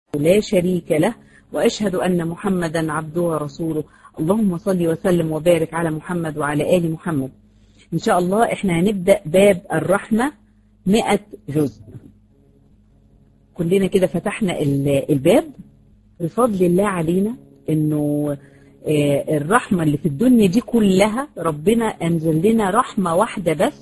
لا شريك له وأشهد أن محمدا عبده ورسوله اللهم صل وسلم وبارك على محمد وعلى آل محمد إن شاء الله إحنا هنبدأ باب الرحمة 100 جزء كلنا كده فتحنا الباب بفضل الله علينا إنه الرحمة اللي في الدنيا دي كلها ربنا أنزل لنا رحمة واحدة بس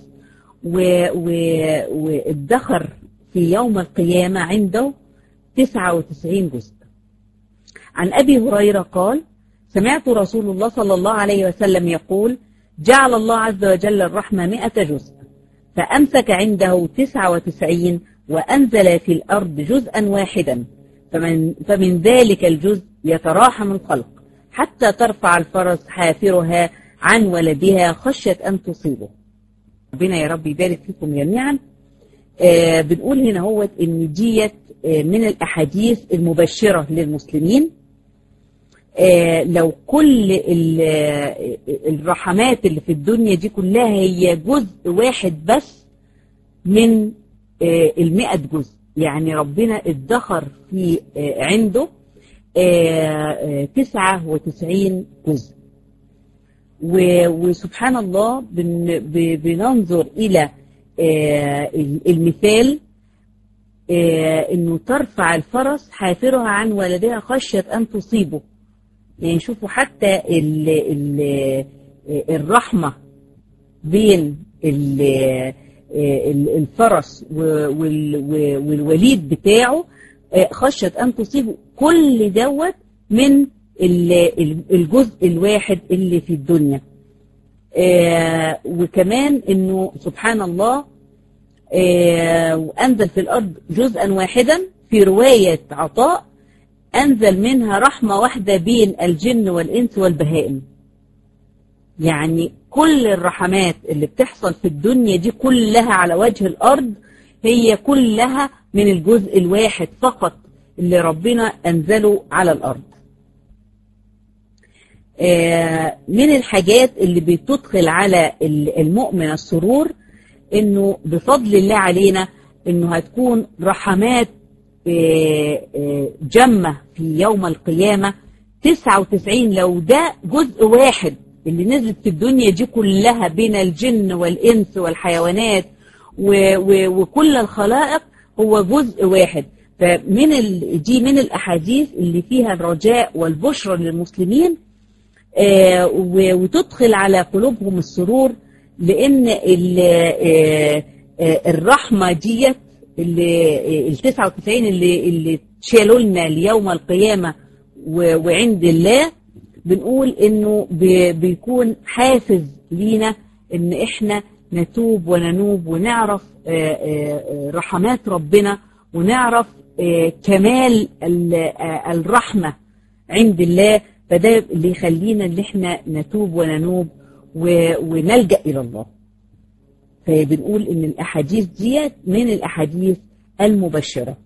وادخر في يوم القيامة عنده 99 جزء عن أبي هريرة قال سمعت رسول الله صلى الله عليه وسلم يقول جعل الله عز وجل الرحمة مئة جزء فأمسك عنده تسعة وتسعين وأنزل في الأرض جزءا واحدا فمن, فمن ذلك الجزء يتراحم الخلق حتى ترفع الفرس حافرها عن ولدها خشية أن تصيبه ربنا يا رب يبارك فيكم جميعا آه بنقول هنا هو ان ديت آه من الاحاديث المبشره للمسلمين آه لو كل الرحمات اللي في الدنيا دي كلها هي جزء واحد بس من آه المئة جزء يعني ربنا ادخر في آه عنده تسعة وتسعين جزء وسبحان الله بننظر إلى المثال انه ترفع الفرس حافرها عن ولدها خشية ان تصيبه يعني شوفوا حتى ال ال الرحمة بين ال الفرس والوليد بتاعه خشية ان تصيبه كل دوت من الجزء الواحد اللي في الدنيا آه وكمان انه سبحان الله آه وانزل في الارض جزءا واحدا في رواية عطاء انزل منها رحمة واحدة بين الجن والانس والبهائم يعني كل الرحمات اللي بتحصل في الدنيا دي كلها على وجه الارض هي كلها من الجزء الواحد فقط اللي ربنا انزله على الارض من الحاجات اللي بتدخل على المؤمن السرور انه بفضل الله علينا انه هتكون رحمات جمة في يوم القيامة 99 لو ده جزء واحد اللي نزلت في الدنيا دي كلها بين الجن والإنس والحيوانات وكل الخلائق هو جزء واحد فمن دي من الأحاديث اللي فيها الرجاء والبشرى للمسلمين آه وتدخل على قلوبهم السرور لان آه آه الرحمه ديت اللي ال 99 اللي اللي شالوا لنا ليوم القيامه وعند الله بنقول انه بيكون حافز لينا ان احنا نتوب وننوب ونعرف رحمات ربنا ونعرف كمال الرحمه عند الله فده اللي يخلينا ان احنا نتوب وننوب ونلجأ الى الله فبنقول ان الاحاديث ديت من الاحاديث المبشرة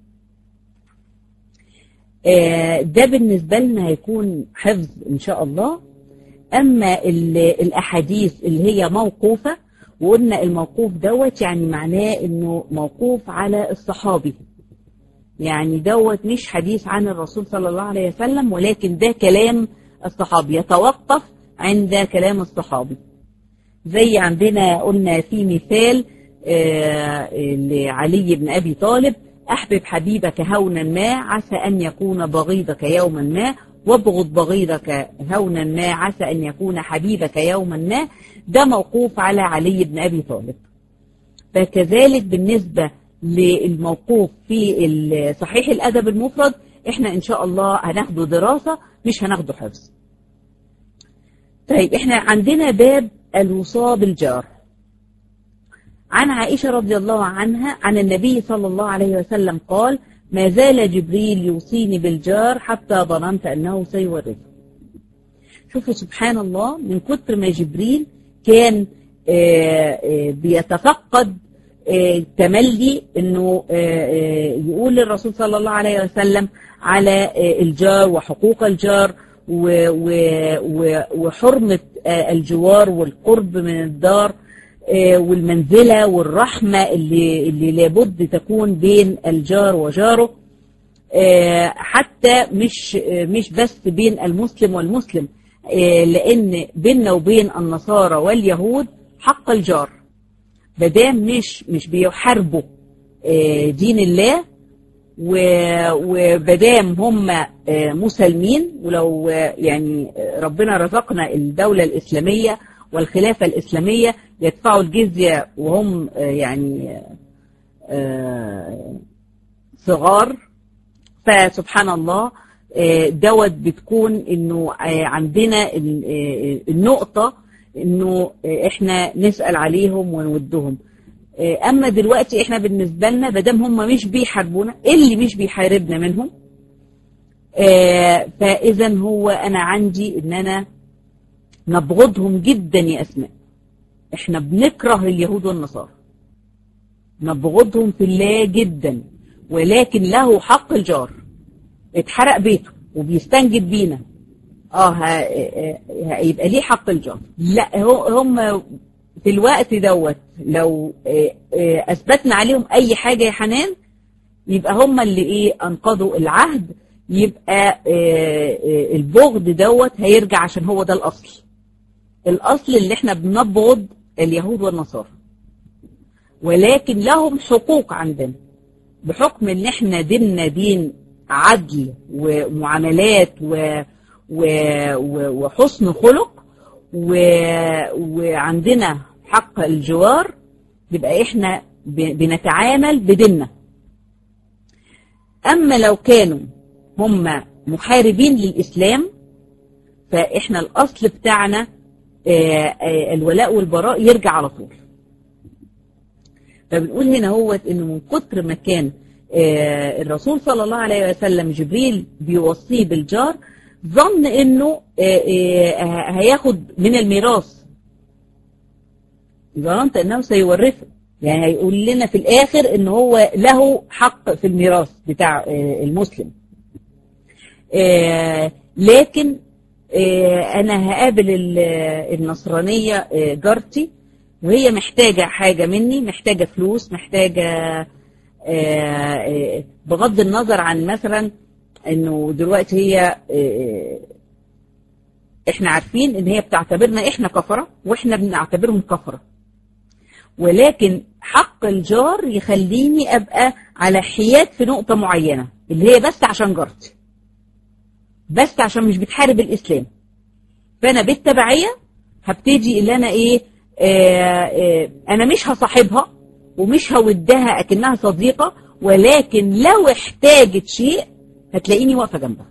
ده بالنسبة لنا هيكون حفظ ان شاء الله اما الاحاديث اللي هي موقوفة وقلنا الموقوف دوت يعني معناه انه موقوف على الصحابي يعني دوت مش حديث عن الرسول صلى الله عليه وسلم ولكن ده كلام الصحابي يتوقف عند كلام الصحابي زي عندنا قلنا في مثال آه لعلي بن أبي طالب أحبب حبيبك هونا ما عسى أن يكون بغيضك يوما ما وابغض بغيضك هونا ما عسى أن يكون حبيبك يوما ما ده موقوف على علي بن أبي طالب فكذلك بالنسبة للموقوف في صحيح الأدب المفرد احنا ان شاء الله هناخده دراسة مش هناخده حفظ طيب احنا عندنا باب الوصاء بالجار عن عائشة رضي الله عنها عن النبي صلى الله عليه وسلم قال ما زال جبريل يوصيني بالجار حتى ظننت أنه سيورثه شوفوا سبحان الله من كتر ما جبريل كان بيتفقد تملي انه يقول للرسول صلى الله عليه وسلم على الجار وحقوق الجار وحرمة الجوار والقرب من الدار والمنزلة والرحمة اللي, اللي لابد تكون بين الجار وجاره حتى مش مش بس بين المسلم والمسلم لأن بيننا وبين النصارى واليهود حق الجار بدام مش مش بيحاربوا دين الله وبدام هم مسلمين ولو يعني ربنا رزقنا الدولة الإسلامية والخلافة الإسلامية يدفعوا الجزية وهم يعني صغار فسبحان الله دوت بتكون انه عندنا النقطة انه احنا نسأل عليهم ونودهم اما دلوقتي احنا بالنسبة لنا بدام هم مش بيحاربونا اللي مش بيحاربنا منهم فاذا هو انا عندي ان انا نبغضهم جدا يا اسماء احنا بنكره اليهود والنصارى نبغضهم في الله جدا ولكن له حق الجار اتحرق بيته وبيستنجد بينا اه هيبقى ليه حق الجار لا هم في الوقت دوت لو اثبتنا عليهم اي حاجة يا حنان يبقى هم اللي ايه انقضوا العهد يبقى البغض دوت هيرجع عشان هو ده الاصل الاصل اللي احنا بنبغض اليهود والنصارى ولكن لهم حقوق عندنا بحكم ان احنا ديننا دين عدل ومعاملات و و و وحسن خلق و وعندنا حق الجوار يبقى احنا بنتعامل بديننا اما لو كانوا هم محاربين للاسلام فاحنا الاصل بتاعنا الولاء والبراء يرجع على طول فبنقول هنا هو انه من كتر ما كان الرسول صلى الله عليه وسلم جبريل بيوصيه بالجار ظن انه هياخد من الميراث ظننت انه سيورثه يعني هيقول لنا في الاخر ان هو له حق في الميراث بتاع المسلم لكن انا هقابل النصرانية جارتي وهي محتاجة حاجة مني محتاجة فلوس محتاجة بغض النظر عن مثلا انه دلوقتي هي احنا عارفين ان هي بتعتبرنا احنا كفرة واحنا بنعتبرهم كفرة ولكن حق الجار يخليني ابقى على حياد في نقطة معينة اللي هي بس عشان جارتي بس عشان مش بتحارب الاسلام فانا بالتبعية هبتدي اللي انا ايه آآ آآ انا مش هصاحبها ومش هودها اكنها صديقة ولكن لو احتاجت شيء هتلاقيني واقفة جنبها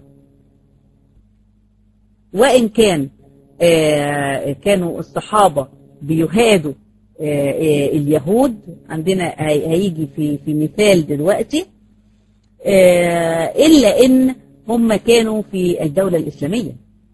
وإن كان كانوا الصحابة بيهادوا اليهود عندنا هيجي في في مثال دلوقتي إلا إن هم كانوا في الدولة الإسلامية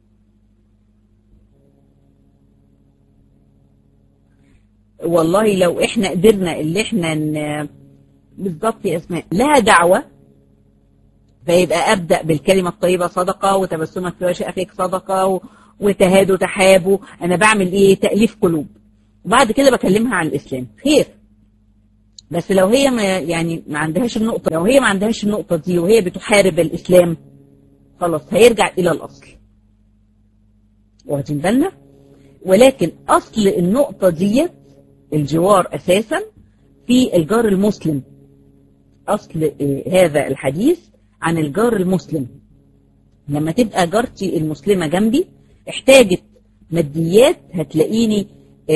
والله لو احنا قدرنا اللي احنا بالضبط يا اسماء لها دعوة فيبقى ابدأ بالكلمة الطيبة صدقة وتبسمك في وجه اخيك صدقة وتهادوا تحابوا انا بعمل ايه تأليف قلوب وبعد كده بكلمها عن الاسلام خير بس لو هي ما يعني ما عندهاش النقطة لو هي ما عندهاش النقطة دي وهي بتحارب الاسلام خلاص هيرجع الى الاصل واخدين بالنا ولكن اصل النقطة ديت الجوار أساسا في الجار المسلم أصل هذا الحديث عن الجار المسلم لما تبقى جارتي المسلمة جنبي احتاجت ماديات هتلاقيني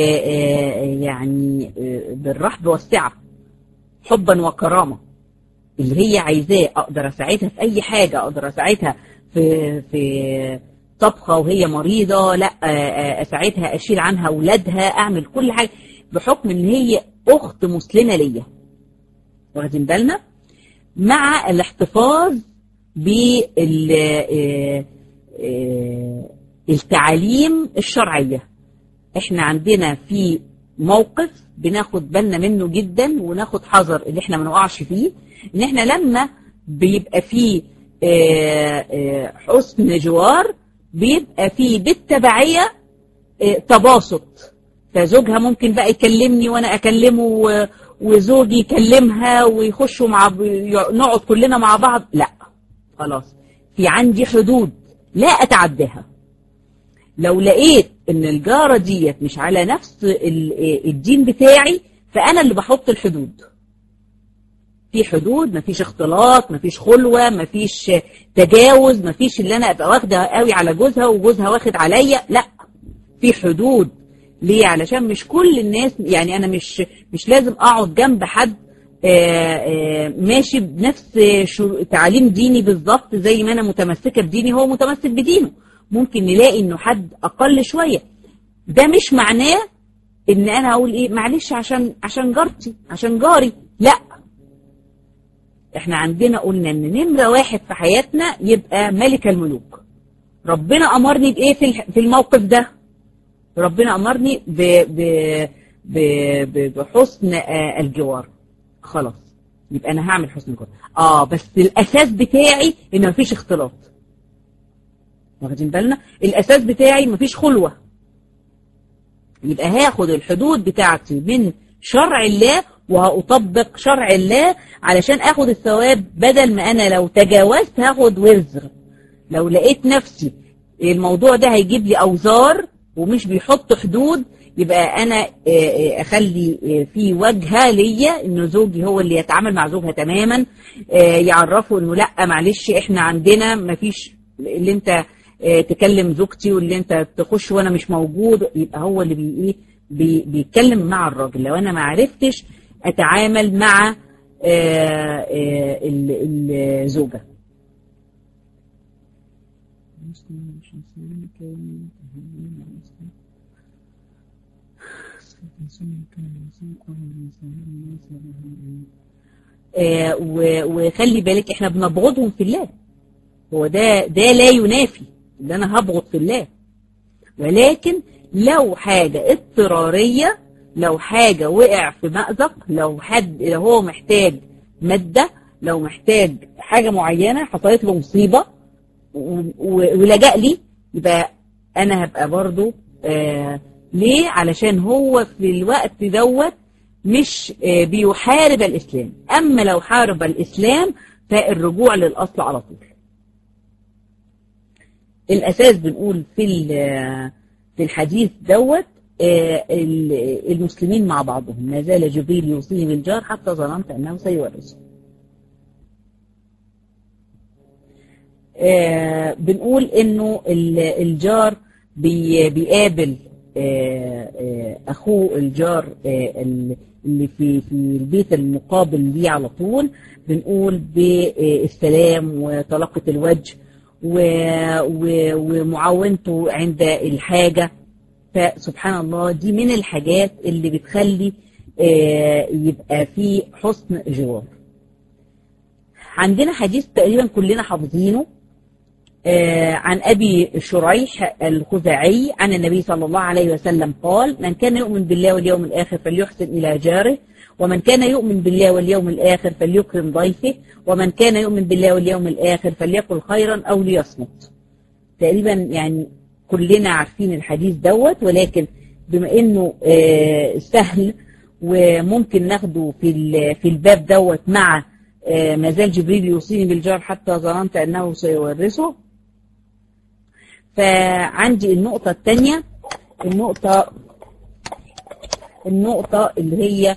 يعني بالرحب والسعة حبا وكرامة اللي هي عايزاه أقدر أساعدها في أي حاجة أقدر أساعدها في في طبخة وهي مريضة لا أساعدها أشيل عنها أولادها أعمل كل حاجة بحكم ان هي اخت مسلمة ليا واخدين بالنا مع الاحتفاظ بالتعاليم الشرعية احنا عندنا في موقف بناخد بالنا منه جدا وناخد حذر اللي احنا ما نقعش فيه ان احنا لما بيبقى فيه حسن جوار بيبقى فيه بالتبعية تباسط فزوجها ممكن بقى يكلمني وانا اكلمه وزوجي يكلمها ويخشوا مع نقعد كلنا مع بعض لا خلاص في عندي حدود لا أتعداها لو لقيت ان الجارة ديت مش على نفس الدين بتاعي فأنا اللي بحط الحدود في حدود مفيش اختلاط مفيش خلوة مفيش تجاوز مفيش اللي أنا أبقى واخدة قوي على جوزها وجوزها واخد عليا لا في حدود ليه علشان مش كل الناس يعني أنا مش مش لازم أقعد جنب حد آآ آآ ماشي بنفس تعليم ديني بالظبط زي ما أنا متمسكة بديني هو متمسك بدينه ممكن نلاقي إنه حد أقل شوية ده مش معناه إن أنا أقول إيه معلش عشان عشان جارتي عشان جاري لا احنا عندنا قلنا ان نمرة واحد في حياتنا يبقى ملك الملوك ربنا امرني بايه في الموقف ده ربنا امرني ب ب ب بحسن الجوار خلاص يبقى انا هعمل حسن الجوار اه بس الاساس بتاعي ان مفيش اختلاط واخدين بالنا الاساس بتاعي مفيش خلوة يبقى هاخد الحدود بتاعتي من شرع الله وهأطبق شرع الله علشان اخد الثواب بدل ما انا لو تجاوزت هاخد وزر لو لقيت نفسي الموضوع ده هيجيب لي اوزار ومش بيحط حدود يبقى انا اخلي في وجهه ليا انه زوجي هو اللي يتعامل مع زوجها تماما يعرفوا انه لا معلش احنا عندنا مفيش اللي انت تكلم زوجتي واللي انت تخش وانا مش موجود يبقى هو اللي بي ايه بي بيتكلم مع الراجل لو انا ما عرفتش اتعامل مع آآ آآ الزوجة وخلي بالك احنا بنبغضهم في الله هو ده ده لا ينافي ان انا هبغض في الله ولكن لو حاجة اضطرارية لو حاجة وقع في مأزق لو حد لو هو محتاج مادة لو محتاج حاجة معينة حصلت له مصيبة ولجأ لي يبقى أنا هبقى برضو آه ليه علشان هو في الوقت دوت مش آه بيحارب الإسلام أما لو حارب الإسلام فالرجوع للأصل على طول الأساس بنقول في في الحديث دوت المسلمين مع بعضهم ما زال جبريل يوصيني بالجار حتى ظننت أنه سيورثه بنقول انه الجار بيقابل اخوه الجار اللي في في البيت المقابل ليه على طول بنقول بالسلام وطلاقة الوجه ومعاونته عند الحاجة فسبحان الله دي من الحاجات اللي بتخلي يبقى في حسن جوار عندنا حديث تقريبا كلنا حافظينه عن أبي شريح الخزاعي عن النبي صلى الله عليه وسلم قال من كان يؤمن بالله واليوم الآخر فليحسن إلى جاره ومن كان يؤمن بالله واليوم الآخر فليكرم ضيفه ومن كان يؤمن بالله واليوم الآخر فليقل خيرا أو ليصمت تقريبا يعني كلنا عارفين الحديث دوت ولكن بما انه سهل وممكن ناخده في في الباب دوت مع ما زال جبريل يوصيني بالجار حتى ظننت انه سيورثه فعندي النقطة الثانية النقطة النقطة اللي هي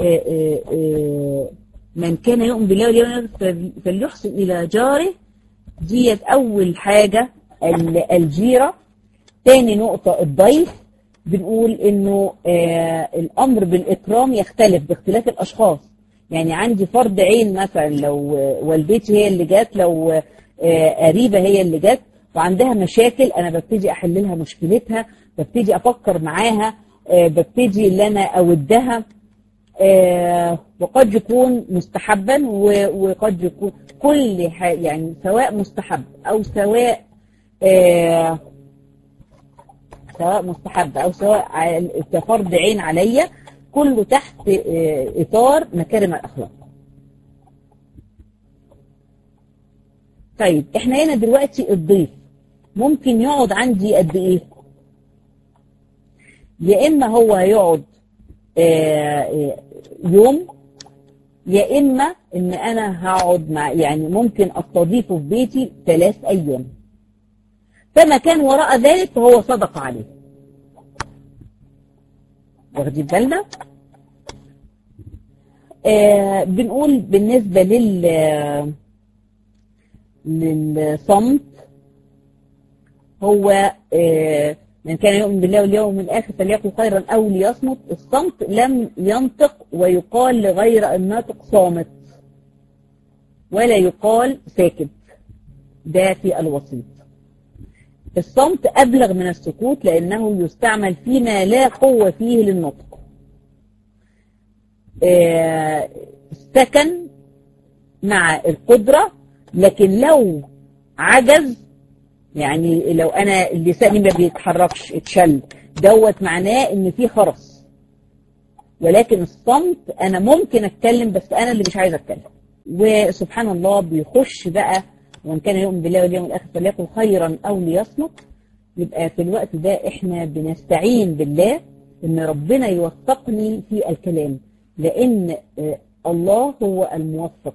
من كان يؤمن بالله واليوم فليحسن إلى جاره ديت أول حاجة الجيرة تاني نقطة الضيف بنقول انه آه الامر بالاكرام يختلف باختلاف الاشخاص يعني عندي فرد عين مثلا لو والدتي هي اللي جت لو آه قريبة هي اللي جت وعندها مشاكل انا ببتدي احل لها مشكلتها ببتدي افكر معاها آه ببتدي ان انا اودها وقد يكون مستحبا وقد يكون كل يعني سواء مستحب او سواء سواء مستحب او سواء كفرض عين عليا كله تحت اطار مكارم الاخلاق طيب احنا هنا دلوقتي الضيف ممكن يقعد عندي قد ايه يا اما هو هيقعد يوم يا إما إن أنا هقعد مع يعني ممكن أستضيفه في بيتي ثلاث أيام فما كان وراء ذلك فهو صدق عليه واخدين بالنا آه بنقول بالنسبة لل للصمت هو آه من كان يؤمن بالله واليوم الآخر فليقل خيرا أو ليصمت الصمت لم ينطق ويقال لغير الناطق صامت ولا يقال ساكت ده في الوسيط الصمت أبلغ من السكوت لأنه يستعمل فيما لا قوة فيه للنطق آه سكن مع القدرة لكن لو عجز يعني لو انا لساني ما بيتحركش اتشل دوت معناه ان في خرس ولكن الصمت انا ممكن اتكلم بس انا اللي مش عايز اتكلم وسبحان الله بيخش بقى وان كان يؤمن بالله واليوم الاخر فليقل خيرا او ليصمت يبقى في الوقت ده احنا بنستعين بالله ان ربنا يوفقني في الكلام لان الله هو الموفق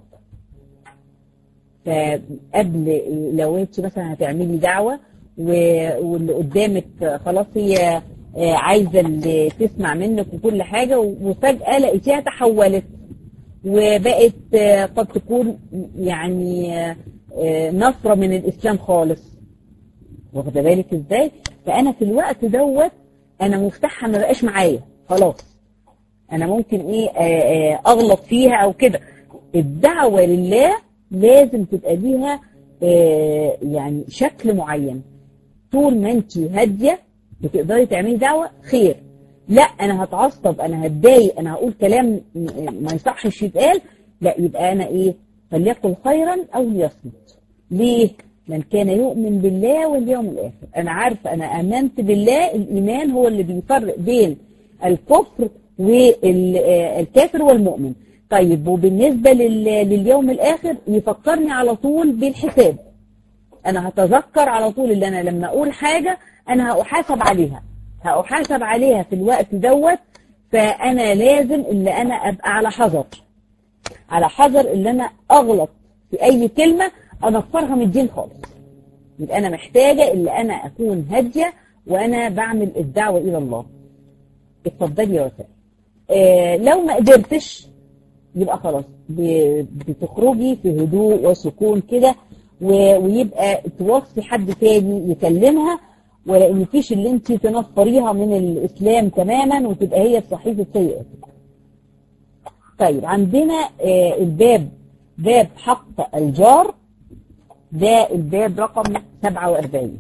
فقبل لو انت مثلا هتعملي دعوه واللي قدامك خلاص هي عايزه اللي تسمع منك وكل حاجه وفجاه لقيتيها تحولت وبقت قد تكون يعني نصره من الاسلام خالص واخده بالك ازاي؟ فانا في الوقت دوت انا مفتاحها ما بقاش معايا خلاص انا ممكن ايه اغلط فيها او كده الدعوه لله لازم تبقى ليها آه يعني شكل معين طول ما انت هاديه بتقدري تعملي دعوه خير لا انا هتعصب انا هتضايق انا هقول كلام ما يصحش يتقال لا يبقى انا ايه فليقل خيرا او ليصمت ليه من كان يؤمن بالله واليوم الاخر انا عارفه انا امنت بالله الايمان هو اللي بيفرق بين الكفر والكافر والمؤمن طيب وبالنسبة لليوم الآخر يفكرني على طول بالحساب أنا هتذكر على طول اللي أنا لما أقول حاجة أنا هأحاسب عليها هأحاسب عليها في الوقت دوت فأنا لازم اللي أنا أبقى على حذر على حذر اللي أنا أغلط في أي كلمة أنفرها من الدين خالص يبقى أنا محتاجة اللي أنا أكون هادية وأنا بعمل الدعوة إلى الله اتفضلي يا وفاء آه لو ما قدرتش يبقى خلاص بتخرجي في هدوء وسكون كده ويبقى توصي حد تاني يكلمها ولا ان فيش اللي انت تنفريها من الاسلام تماما وتبقى هي في صحيفه سيئاتك. طيب عندنا الباب باب حق الجار ده الباب رقم 47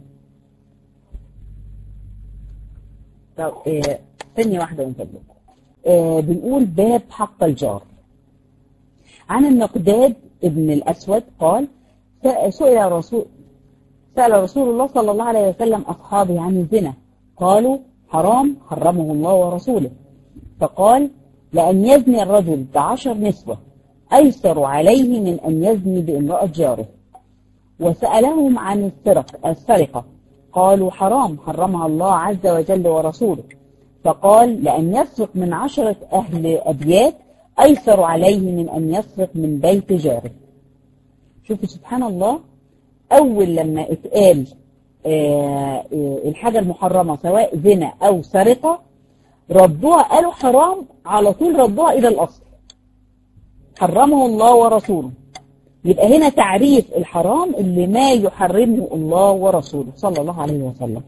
طب ثانيه واحده ونكمل بنقول باب حق الجار عن النقداد ابن الأسود قال سئل رسول سأل رسول الله صلى الله عليه وسلم أصحابه عن الزنا قالوا حرام حرمه الله ورسوله فقال لأن يزني الرجل بعشر نسوة أيسر عليه من أن يزني بامرأة جاره وسألهم عن السرق السرقة قالوا حرام حرمها الله عز وجل ورسوله فقال لأن يسرق من عشرة أهل أبيات أيسر عليه من أن يسرق من بيت جاره شوفوا سبحان الله أول لما اتقال آه الحاجة المحرمة سواء زنا أو سرقة ردوها قالوا حرام على طول ردوها إلى الأصل حرمه الله ورسوله يبقى هنا تعريف الحرام اللي ما يحرمه الله ورسوله صلى الله عليه وسلم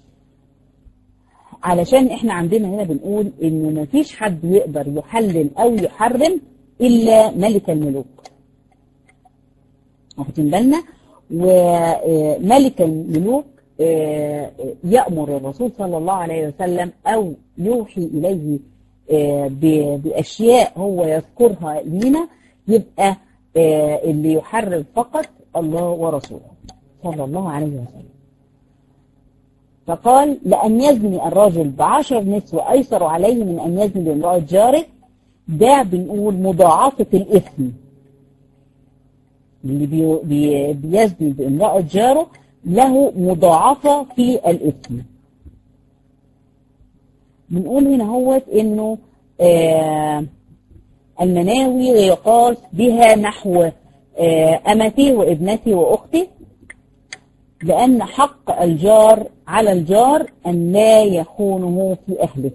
علشان احنا عندنا هنا بنقول ان مفيش حد يقدر يحلل او يحرم الا ملك الملوك واخدين بالنا وملك الملوك يأمر الرسول صلى الله عليه وسلم او يوحي اليه باشياء هو يذكرها لنا يبقى اللي يحرم فقط الله ورسوله صلى الله عليه وسلم فقال لأن يزني الرجل بعشر نسوة أيسر عليه من أن يزني بامرأة جاره ده بنقول مضاعفة الإثم اللي بي بي بيزني بامرأة جاره له مضاعفة في الإثم بنقول هنا هوت إنه آه المناوي ويقاس بها نحو أمتي وابنتي وأختي لأن حق الجار على الجار أن لا يخونه في أهله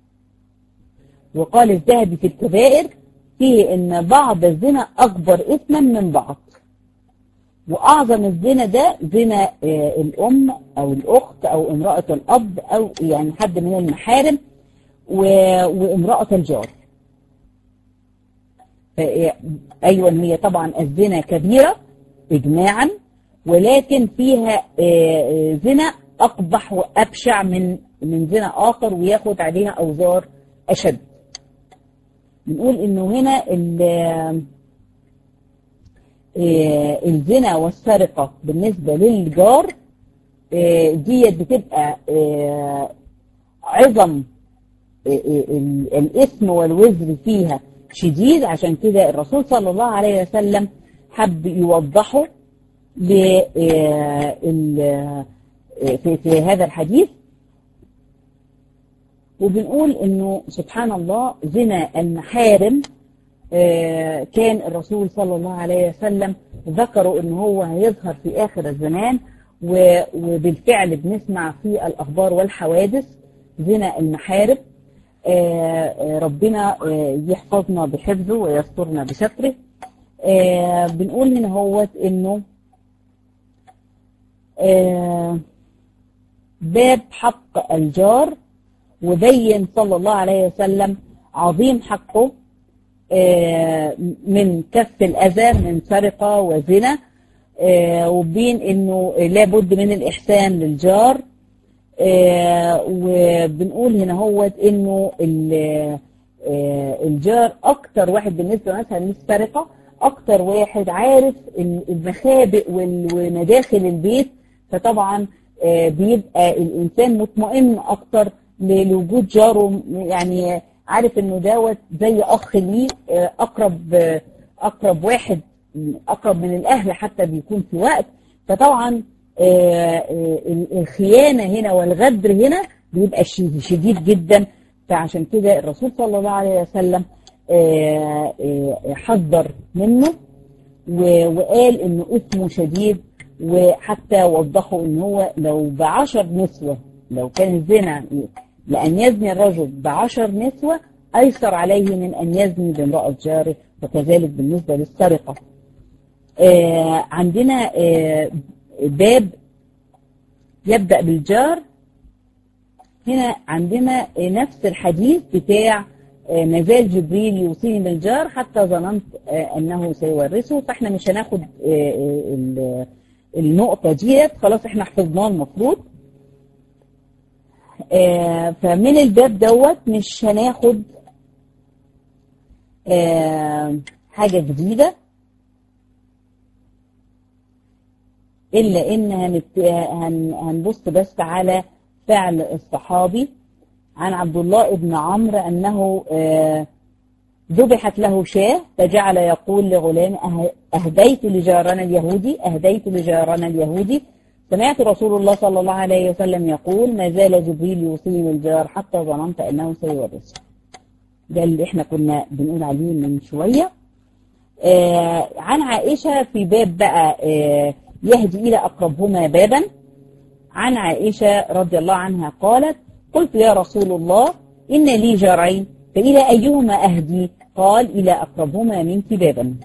وقال الذهبي في الكبائر فيه أن بعض الزنا أكبر إثما من بعض وأعظم الزنا ده زنا الأم أو الأخت أو امرأة الأب أو يعني حد من المحارم وامرأة الجار أيوة هي طبعا الزنا كبيرة إجماعا ولكن فيها زنا أقبح وأبشع من من زنا آخر وياخد عليها أوزار أشد بنقول إنه هنا الزنا والسرقة بالنسبة للجار ديت بتبقى عظم الإثم والوزر فيها شديد عشان كده الرسول صلى الله عليه وسلم حب يوضحه في, في هذا الحديث وبنقول انه سبحان الله زنا المحارم كان الرسول صلى الله عليه وسلم ذكروا ان هو هيظهر في اخر الزمان وبالفعل بنسمع في الاخبار والحوادث زنا المحارم ربنا يحفظنا بحفظه ويسترنا بستره بنقول هنا هوت انه باب حق الجار وبين صلى الله عليه وسلم عظيم حقه من كف الأذى من سرقة وزنا وبين انه لابد من الإحسان للجار وبنقول هنا هوت انه الجار اكتر واحد بالنسبة مثلا للسرقة اكتر واحد عارف المخابئ ومداخل البيت فطبعا بيبقى الانسان مطمئن اكتر لوجود جاره يعني عارف انه دوت زي اخ ليه اقرب اقرب واحد اقرب من الاهل حتى بيكون في وقت فطبعا الخيانة هنا والغدر هنا بيبقى شديد جدا فعشان كده الرسول صلى الله عليه وسلم حذر منه وقال انه اسمه شديد وحتى وضحوا ان هو لو بعشر نسوة لو كان الزنا لأن يزني الرجل بعشر نسوة أيسر عليه من أن يزني بامرأة جاره وكذلك بالنسبة للسرقة آه عندنا آه باب يبدأ بالجار هنا عندنا نفس الحديث بتاع آه مازال جبريل يوصيني بالجار حتى ظننت أنه سيورثه فاحنا مش هناخد النقطة ديت خلاص احنا حفظناه المفروض آه فمن الباب دوت مش هناخد آه حاجة جديدة إلا إن هنت... هن... هنبص بس على فعل الصحابي عن عبد الله بن عمرو أنه آه ذبحت له شاه فجعل يقول لغلام أهديت لجارنا اليهودي أهديت لجارنا اليهودي سمعت رسول الله صلى الله عليه وسلم يقول ما زال جبريل يوصيني الجار حتى ظننت أنه سيورثه ده اللي احنا كنا بنقول عليه من شوية آه عن عائشة في باب بقى آه يهدي إلى أقربهما بابا عن عائشة رضي الله عنها قالت قلت يا رسول الله إن لي جارين فإلى أيهما أهدي قال إلى أقربهما منك بابا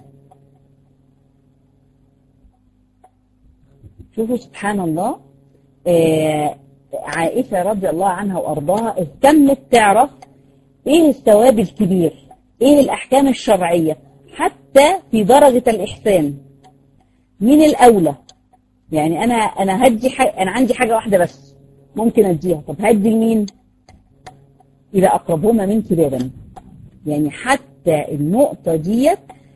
شوفوا سبحان الله آه عائشة رضي الله عنها وأرضاها اهتمت تعرف ايه الثواب الكبير ايه الأحكام الشرعية حتى في درجة الإحسان مين الأولى يعني أنا أنا هدي حاجة أنا عندي حاجة واحدة بس ممكن أديها طب هدي لمين إلى أقربهما منك بابا يعني حتى النقطة ديت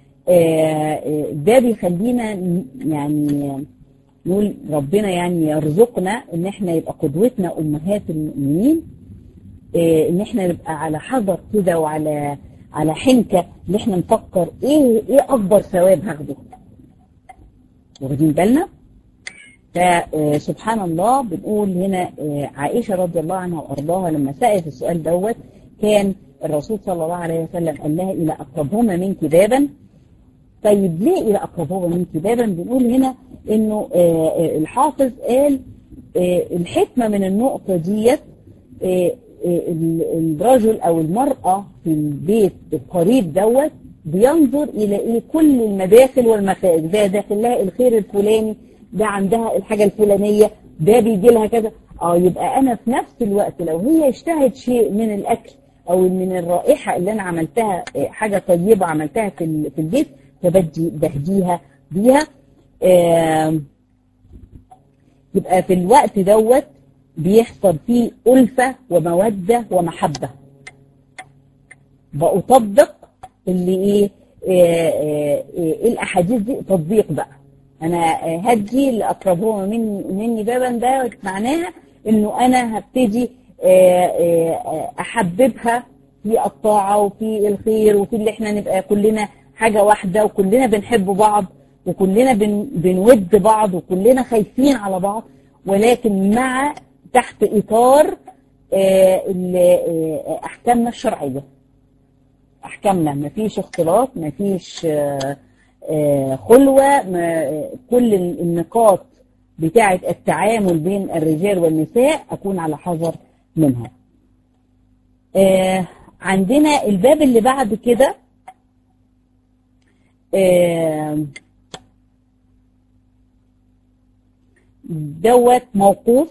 ده بيخلينا يعني نقول ربنا يعني يرزقنا ان احنا يبقى قدوتنا امهات المؤمنين إيه ان احنا نبقى على حذر كده وعلى على حنكه ان احنا نفكر ايه ايه اكبر ثواب هاخده واخدين بالنا فسبحان الله بنقول هنا عائشه رضي الله عنها وارضاها لما سالت السؤال دوت كان الرسول صلى الله عليه وسلم قال لها إلى أقربهما منك بابا طيب ليه إلى أقربهما منك بابا بنقول هنا إنه آه الحافظ قال آه الحكمة من النقطة ديت آه الرجل أو المرأة في البيت القريب دوت بينظر إلى إيه كل المداخل والمخارج ده داخل لها الخير الفلاني ده عندها الحاجة الفلانية ده بيجي لها كذا اه يبقى أنا في نفس الوقت لو هي اشتهت شيء من الأكل أو من الرائحة اللي أنا عملتها حاجة طيبة عملتها في في البيت فبدي بهديها بيها آه يبقى في الوقت دوت بيحصل فيه ألفة ومودة ومحبة بأطبق اللي ايه, إيه, إيه, إيه الأحاديث دي تطبيق بقى أنا هدي لأقربهم مني, مني بابا ده معناها إنه أنا هبتدي أحببها في الطاعة وفي الخير وفي اللي احنا نبقى كلنا حاجة واحدة وكلنا بنحب بعض وكلنا بن بنود بعض وكلنا خايفين على بعض ولكن مع تحت إطار أحكامنا الشرعية أحكامنا مفيش اختلاط مفيش خلوة كل النقاط بتاعة التعامل بين الرجال والنساء أكون على حذر منها عندنا الباب اللي بعد كده دوت موقوف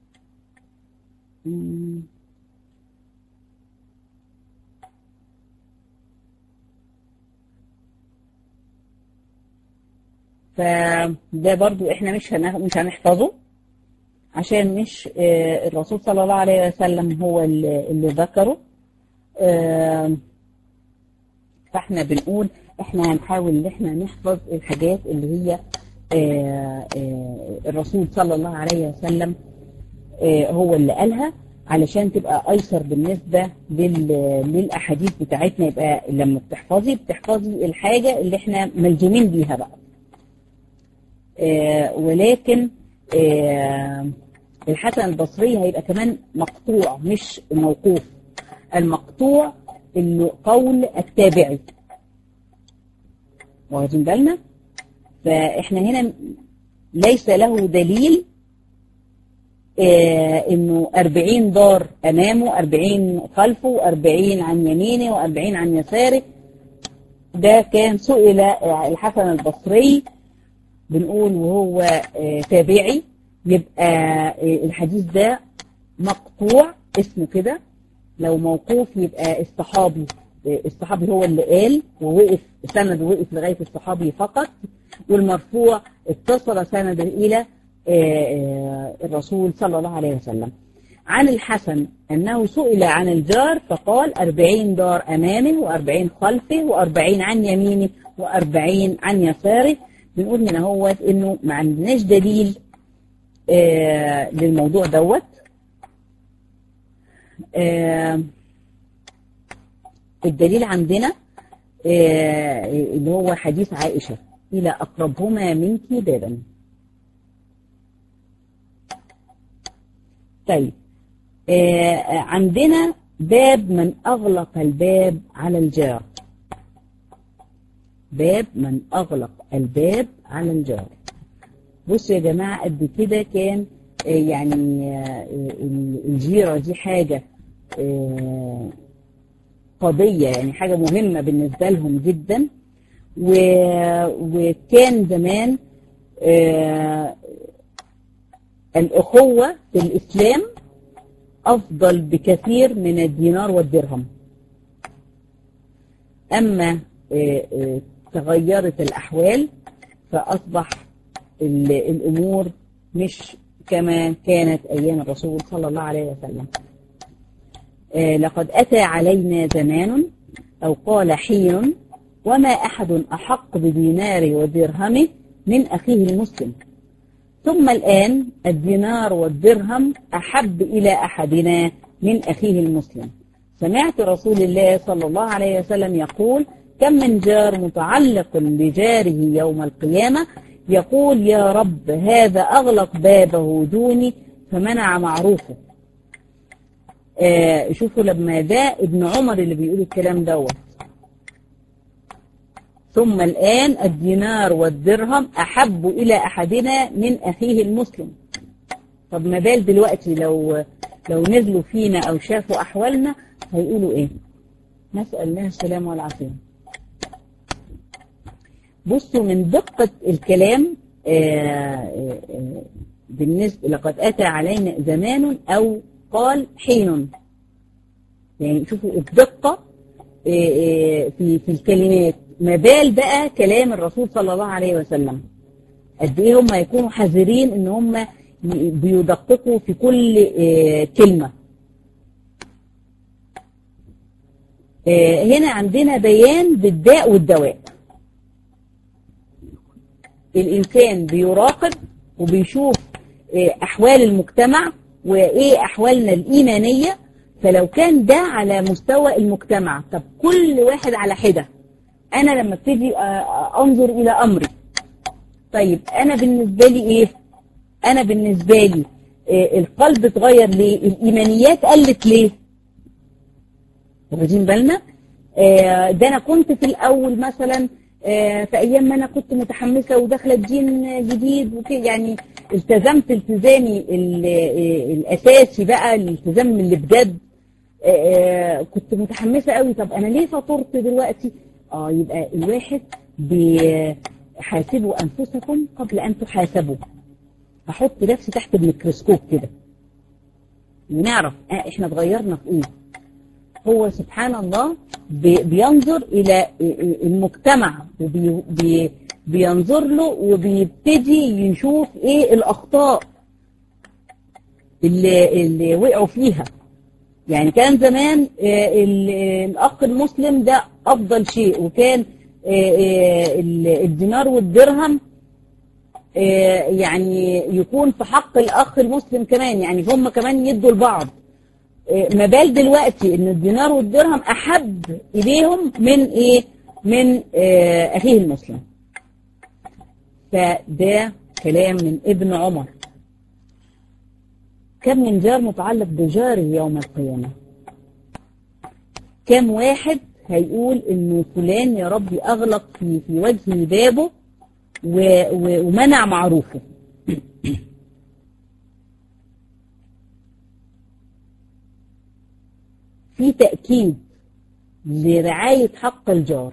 فده برضو احنا مش مش هنحفظه عشان مش الرسول صلى الله عليه وسلم هو اللي ذكره فاحنا بنقول احنا هنحاول ان احنا نحفظ الحاجات اللي هي الرسول صلى الله عليه وسلم هو اللي قالها علشان تبقى ايسر بالنسبة للاحاديث بتاعتنا يبقى لما بتحفظي بتحفظي الحاجة اللي احنا ملزومين بيها بقى آه ولكن آه الحسن البصري هيبقى كمان مقطوع مش موقوف المقطوع انه قول التابعي واخدين بالنا فاحنا هنا ليس له دليل آه انه 40 دار امامه 40 خلفه 40 عن يمينه و40 عن يساره ده كان سئل الحسن البصري بنقول وهو تابعي يبقى الحديث ده مقطوع اسمه كده لو موقوف يبقى الصحابي الصحابي هو اللي قال ووقف سند وقف لغاية الصحابي فقط والمرفوع اتصل سندا إلى الرسول صلى الله عليه وسلم عن الحسن أنه سئل عن الجار فقال أربعين دار أمامه وأربعين خلفه وأربعين عن يمينه وأربعين عن يساره بنقول هنا هو انه ما عندناش دليل آه للموضوع دوت آه الدليل عندنا آه اللي هو حديث عائشة إلى أقربهما منك بابا طيب عندنا باب من أغلق الباب على الجار باب من أغلق الباب على الجار بصوا يا جماعة قد كده كان يعني الجيرة دي حاجة قضية يعني حاجة مهمة بالنسبة لهم جدا وكان زمان الأخوة في الإسلام أفضل بكثير من الدينار والدرهم أما تغيرت الأحوال فأصبح الأمور مش كما كانت أيام الرسول صلى الله عليه وسلم لقد أتى علينا زمان أو قال حين وما أحد أحق بدينار ودرهمه من أخيه المسلم ثم الآن الدينار والدرهم أحب إلى أحدنا من أخيه المسلم سمعت رسول الله صلى الله عليه وسلم يقول كم من جار متعلق بجاره يوم القيامة يقول يا رب هذا أغلق بابه دوني فمنع معروفه آه شوفوا لما ده ابن عمر اللي بيقول الكلام دوت ثم الآن الدينار والدرهم أحب إلى أحدنا من أخيه المسلم طب ما بال دلوقتي لو لو نزلوا فينا أو شافوا أحوالنا هيقولوا إيه نسأل الله السلامة والعافية بصوا من دقة الكلام آآ آآ بالنسبة لقد أتى علينا زمان أو قال حين يعني شوفوا الدقة في في الكلمات ما بال بقى كلام الرسول صلى الله عليه وسلم قد ايه هم يكونوا حذرين ان هم بيدققوا في كل كلمة هنا عندنا بيان بالداء والدواء الإنسان بيراقب وبيشوف أحوال المجتمع وإيه أحوالنا الإيمانية فلو كان ده على مستوى المجتمع طب كل واحد على حدة أنا لما ابتدي أنظر إلى أمري طيب أنا بالنسبة لي إيه أنا بالنسبة لي القلب اتغير ليه الإيمانيات قلت ليه واخدين بالنا ده أنا كنت في الأول مثلا في أيام ما أنا كنت متحمسة وداخلة الدين جديد وكده يعني التزمت التزامي الأساسي بقى الالتزام اللي بجد كنت متحمسة قوي طب أنا ليه فطرت دلوقتي اه يبقى الواحد بيحاسبوا أنفسكم قبل أن تحاسبوا أحط نفسي تحت الميكروسكوب كده ونعرف اه احنا اتغيرنا في ايه هو سبحان الله بينظر إلى المجتمع وبينظر له وبيبتدي يشوف إيه الأخطاء اللي, اللي وقعوا فيها يعني كان زمان الأخ المسلم ده أفضل شيء وكان الدينار والدرهم يعني يكون في حق الأخ المسلم كمان يعني هم كمان يدوا لبعض ما بال دلوقتي ان الدينار والدرهم احب اليهم من ايه من آه اخيه المسلم فده كلام من ابن عمر كم من جار متعلق بجاره يوم القيامة كم واحد هيقول انه فلان يا ربي اغلق في في وجهه بابه ومنع معروفه في تأكيد لرعاية حق الجار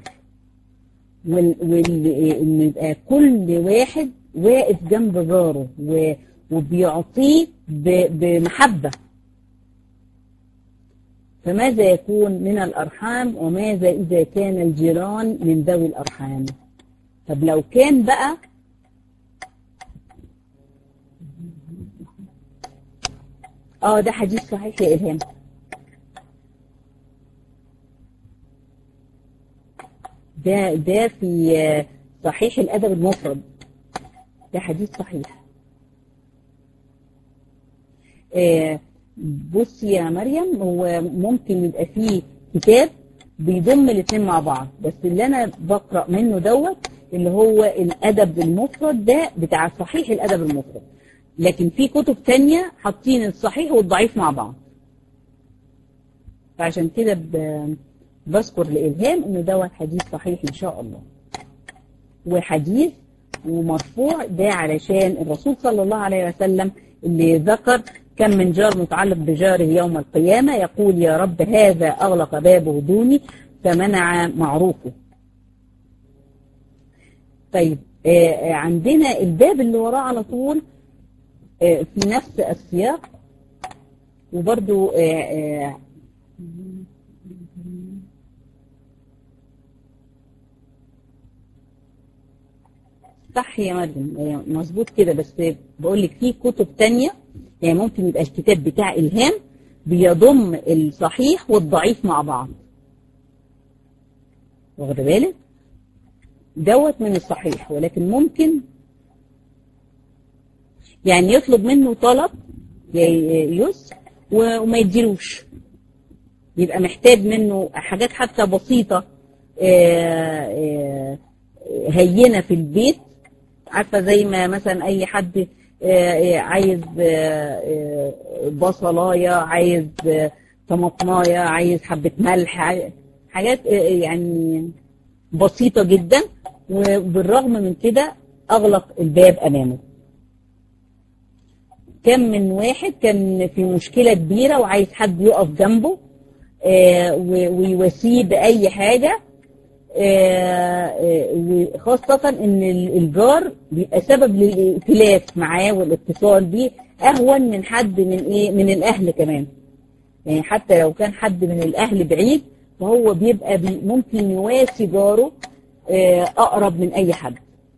وإن يبقى كل واحد واقف جنب جاره وبيعطيه بمحبة فماذا يكون من الأرحام وماذا إذا كان الجيران من ذوي الأرحام طب لو كان بقى اه ده حديث صحيح يا إلهام ده ده في صحيح الأدب المفرد ده حديث صحيح بصي يا مريم هو ممكن يبقى فيه كتاب بيضم الاثنين مع بعض بس اللي انا بقرا منه دوت اللي هو الادب المفرد ده بتاع صحيح الادب المفرد لكن في كتب تانية حاطين الصحيح والضعيف مع بعض فعشان كده بذكر لإلهام إنه دوت حديث صحيح إن شاء الله وحديث ومرفوع ده علشان الرسول صلى الله عليه وسلم اللي ذكر كم من جار متعلق بجاره يوم القيامة يقول يا رب هذا أغلق بابه دوني فمنع معروفه طيب آه عندنا الباب اللي وراه على طول آه في نفس السياق وبرده آه صح يا مريم مظبوط كده بس بقول لك في كتب تانية يعني ممكن يبقى الكتاب بتاع إلهام بيضم الصحيح والضعيف مع بعض واخد بالك دوت من الصحيح ولكن ممكن يعني يطلب منه طلب يسر وما يديلوش يبقى محتاج منه حاجات حتى بسيطة هينة في البيت عارفة زي ما مثلا أي حد عايز بصلاية عايز طماطمايه عايز حبه ملح عايز حاجات يعني بسيطه جدا وبالرغم من كده اغلق الباب امامه كم من واحد كان في مشكله كبيره وعايز حد يقف جنبه آه ويواسيه باي حاجه وخاصة ان الجار بيبقى سبب للائتلاف معاه والاتصال بيه اهون من حد من ايه من الاهل كمان يعني حتى لو كان حد من الاهل بعيد فهو بيبقى بي ممكن يواسي جاره اقرب من اي حد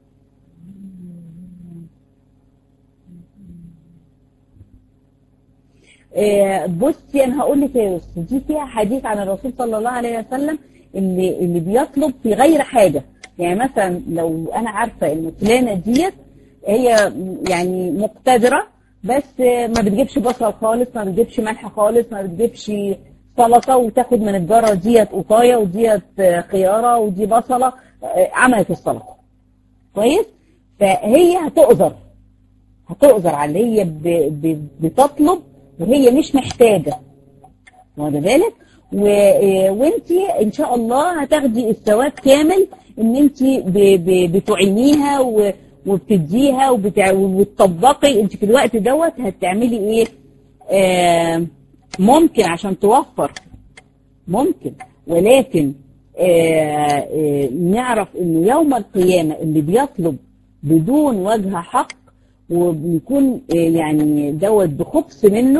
بصي انا هقول لك يا يوسف دي فيها حديث عن الرسول صلى الله عليه وسلم اللي اللي بيطلب في غير حاجه يعني مثلا لو انا عارفه ان فلانه ديت هي يعني مقتدره بس ما بتجيبش بصل خالص ما بتجيبش ملح خالص ما بتجيبش سلطه وتاخد من الجاره ديت قطايه وديت خياره ودي بصله عملت السلطه كويس فهي هتؤذر هتؤذر على اللي هي بتطلب وهي مش محتاجه واخد بالك وانت ان شاء الله هتاخدي الثواب كامل ان انت بتعينيها وبتديها وبتطبقي انت في الوقت دوت هتعملي ايه آه ممكن عشان توفر ممكن ولكن آه آه نعرف ان يوم القيامة اللي بيطلب بدون وجه حق وبيكون يعني دوت بخبث منه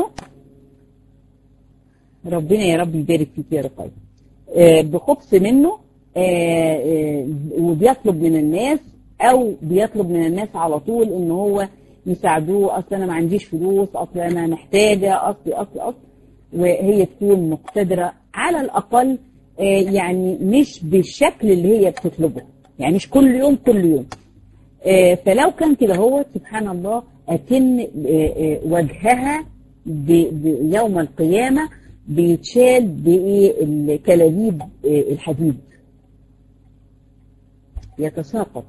ربنا يا رب يبارك فيك يا رقية بخبث منه وبيطلب من الناس او بيطلب من الناس على طول ان هو يساعدوه اصل انا ما عنديش فلوس اصل انا محتاجه اصل اصل اصل وهي تكون مقتدره على الاقل يعني مش بالشكل اللي هي بتطلبه يعني مش كل يوم كل يوم فلو كان كده هو سبحان الله أكن وجهها يوم القيامة بيتشال بكلاليب الحديد يتساقط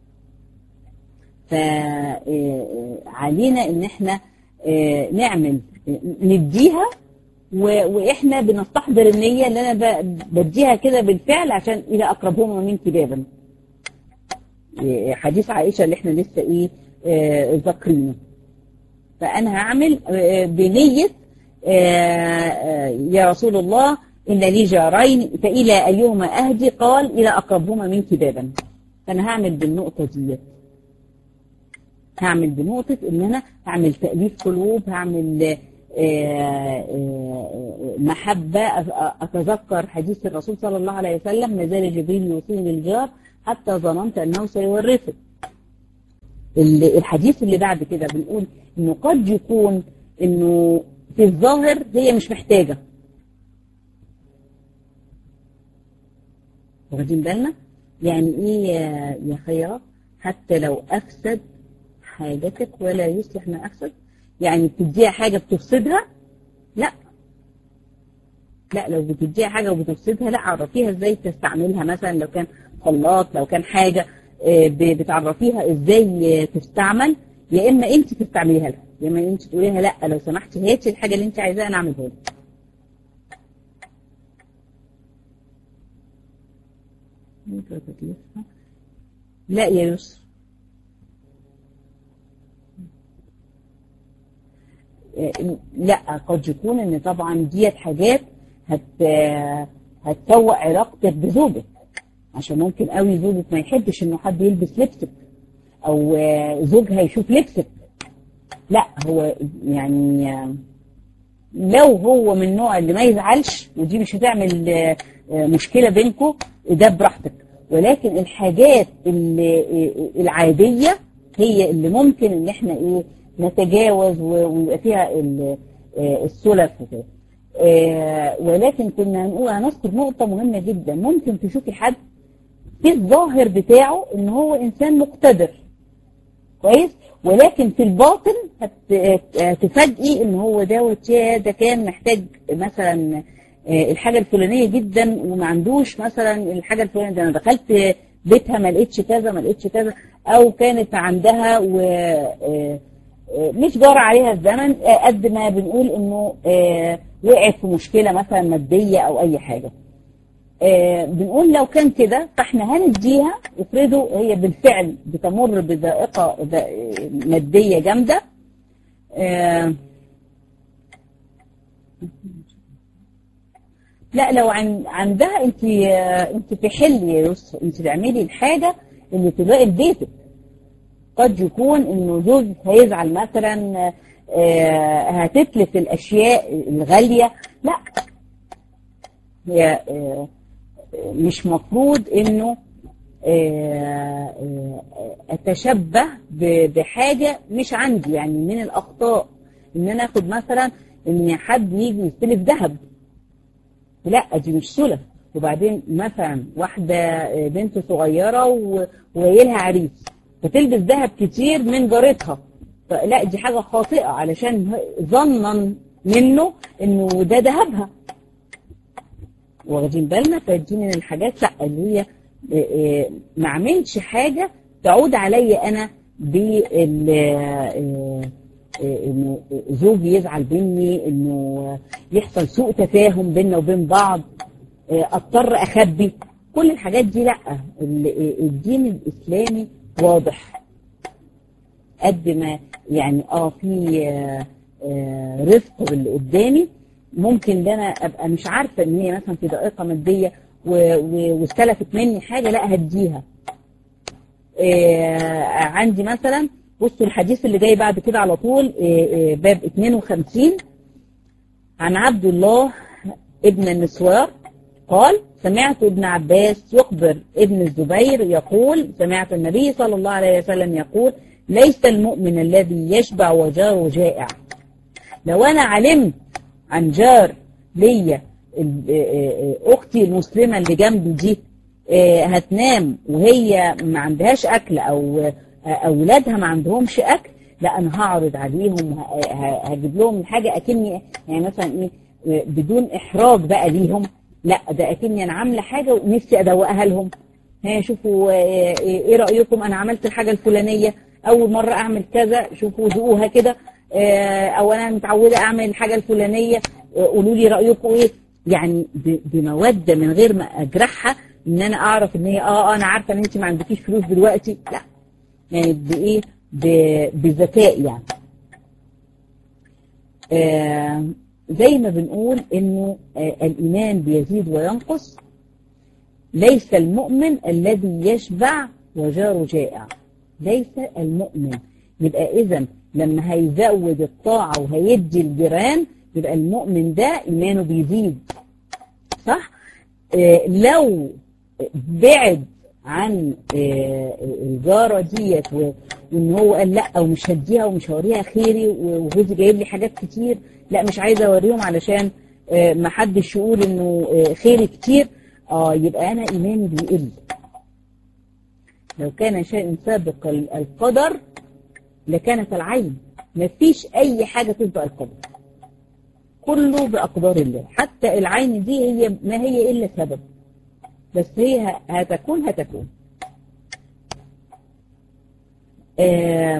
فعلينا ان احنا نعمل نديها واحنا بنستحضر النية اللي انا بديها كده بالفعل عشان الى اقربهما منك بابا حديث عائشة اللي احنا لسه ايه آه ذاكرينه فانا هعمل آه بنية آه يا رسول الله ان لي جارين فالى ايهما اهدي قال الى اقربهما منك بابا فانا هعمل بالنقطة ديت هعمل بنقطة ان انا هعمل تأليف قلوب هعمل محبة اتذكر حديث الرسول صلى الله عليه وسلم ما زال جبريل يوصيني الجار حتى ظننت أنه سيورثه الحديث اللي بعد كده بنقول انه قد يكون انه في الظاهر هي مش محتاجة واخدين بالنا يعني ايه يا, يا خيرة حتى لو افسد حاجتك ولا يصلح ما افسد يعني بتديها حاجة بتفسدها لا لا لو بتديها حاجة وبتفسدها لا عرفيها ازاي تستعملها مثلا لو كان خلاط لو كان حاجة بتعرفيها ازاي تستعمل يا اما انت تستعمليها لها يا اما انت تقولي لها لا لو سمحتي هاتي الحاجة اللي انت عايزاها انا اعملها لك لا يا يسر لا قد يكون ان طبعا ديت حاجات هت هتسوء علاقتك بزوجك عشان ممكن قوي زوجك ما يحبش انه حد يلبس لبسك او زوجها يشوف لبسك لا هو يعني لو هو من النوع اللي ما يزعلش ودي مش هتعمل مشكلة بينكم ده براحتك ولكن الحاجات العادية هي اللي ممكن ان احنا ايه نتجاوز ويبقى فيها السلف وكده ولكن كنا هنقول هنذكر نقطة مهمة جدا ممكن تشوفي حد في الظاهر بتاعه ان هو انسان مقتدر كويس ولكن في الباطن هتفاجئي ان هو دوت ده كان محتاج مثلا الحاجة الفلانية جدا وما عندوش مثلا الحاجة الفلانية ده انا دخلت بيتها ما لقيتش كذا ما لقيتش كذا او كانت عندها و مش جار عليها الزمن قد ما بنقول انه وقعت في مشكله مثلا ماديه او اي حاجه آه بنقول لو كان كده فاحنا هنديها افرضوا هي بالفعل بتمر بذائقه ماديه جامده آه لا لو عن عندها انت انت تحلي يا يسر انت تعملي الحاجه اللي تلائم بيتك قد يكون انه زوجك هيزعل مثلا آه هتتلف الاشياء الغاليه لا هي آه مش مفروض انه آه اتشبه بحاجه مش عندي يعني من الاخطاء ان انا اخد مثلا ان حد يجي يستلف ذهب لا دي مش سلف وبعدين مثلا واحده بنت صغيره وجاي لها عريس فتلبس ذهب كتير من جارتها لا دي حاجه خاطئه علشان ظنا منه انه ده ذهبها واخدين بالنا فدي من الحاجات لا اللي هي ما اعملش حاجه تعود عليا انا بال انه زوجي يزعل مني انه يحصل سوء تفاهم بيننا وبين بعض اضطر اخبي كل الحاجات دي لا الدين الاسلامي واضح قد ما يعني اه في آه رفق باللي قدامي ممكن ده انا ابقى مش عارفه ان هي مثلا في دقيقه ماديه واستلفت مني حاجه لا هديها آه عندي مثلا بصوا الحديث اللي جاي بعد كده على طول آه باب 52 عن عبد الله ابن النسوار قال سمعت ابن عباس يخبر ابن الزبير يقول سمعت النبي صلى الله عليه وسلم يقول ليس المؤمن الذي يشبع وجاره جائع لو انا علمت عن جار ليا اختي المسلمه اللي جنبي دي هتنام وهي ما عندهاش اكل او اولادها ما عندهمش اكل لا انا هعرض عليهم هجيب لهم الحاجه اكني يعني مثلا ايه بدون احراج بقى ليهم لا ده اكني انا عامله حاجه ونفسي ادوقها لهم ها شوفوا ايه رايكم انا عملت الحاجه الفلانيه اول مره اعمل كذا شوفوا ذوقوها كده او انا متعوده اعمل الحاجه الفلانيه قولوا لي رايكم ايه يعني بموده من غير ما اجرحها ان انا اعرف ان هي اه انا عارفه ان انت ما عندكيش فلوس دلوقتي لا يعني بايه بذكاء يعني آه زي ما بنقول انه آه الايمان بيزيد وينقص ليس المؤمن الذي يشبع وجاره جائع ليس المؤمن يبقى اذا لما هيزود الطاعة وهيدي الجيران يبقى المؤمن ده ايمانه بيزيد صح آه لو بعد عن آه الجارة ديت وان هو قال لا ومش هديها ومش هوريها خيري وجوزي جايب لي حاجات كتير لا مش عايزه اوريهم علشان آه ما حدش يقول انه آه خيري كتير اه يبقى انا ايماني بيقل لو كان شيء سابق القدر لكانت العين مفيش اي حاجه تسبق القدر كله باقدار الله حتى العين دي هي ما هي الا سبب بس هي هتكون هتكون آه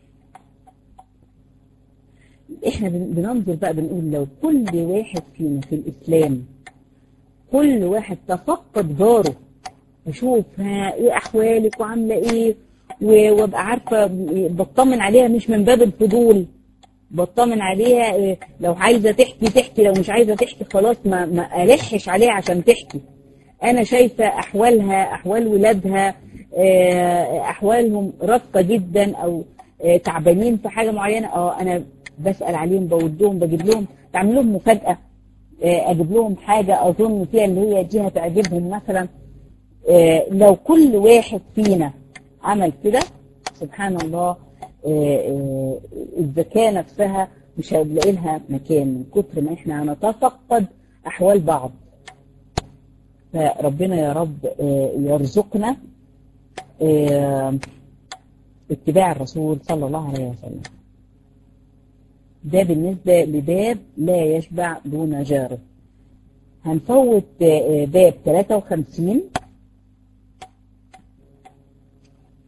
احنا بننظر بقى بنقول لو كل واحد فينا في الاسلام كل واحد تفقد جاره اشوف ها ايه احوالك وعامله ايه وابقى عارفه بطمن عليها مش من باب الفضول بطمن عليها إيه لو عايزه تحكي تحكي لو مش عايزه تحكي خلاص ما ما الحش عليها عشان تحكي انا شايفه احوالها احوال ولادها احوالهم رافقه جدا او تعبانين في حاجه معينه اه انا بسال عليهم بودهم بجيب لهم بعمل لهم مفاجاه اجيب لهم حاجه اظن فيها اللي هي دي هتعجبهم مثلا لو كل واحد فينا عمل كده سبحان الله الذكاء نفسها مش هنلاقي لها مكان من كتر ما احنا هنتفقد احوال بعض فربنا يا رب يرزقنا اتباع الرسول صلى الله عليه وسلم ده بالنسبة لباب لا يشبع دون جاره هنفوت باب 53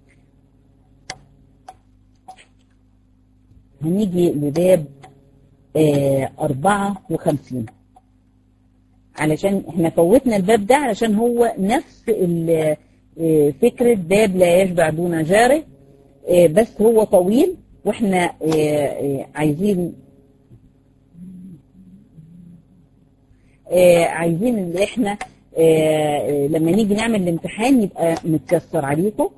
هنيجي لباب آه 54 علشان احنا فوتنا الباب ده علشان هو نفس فكرة باب لا يشبع دون جاره بس هو طويل واحنا عايزين عايزين ان احنا لما نيجي نعمل الامتحان يبقى متكسر عليكم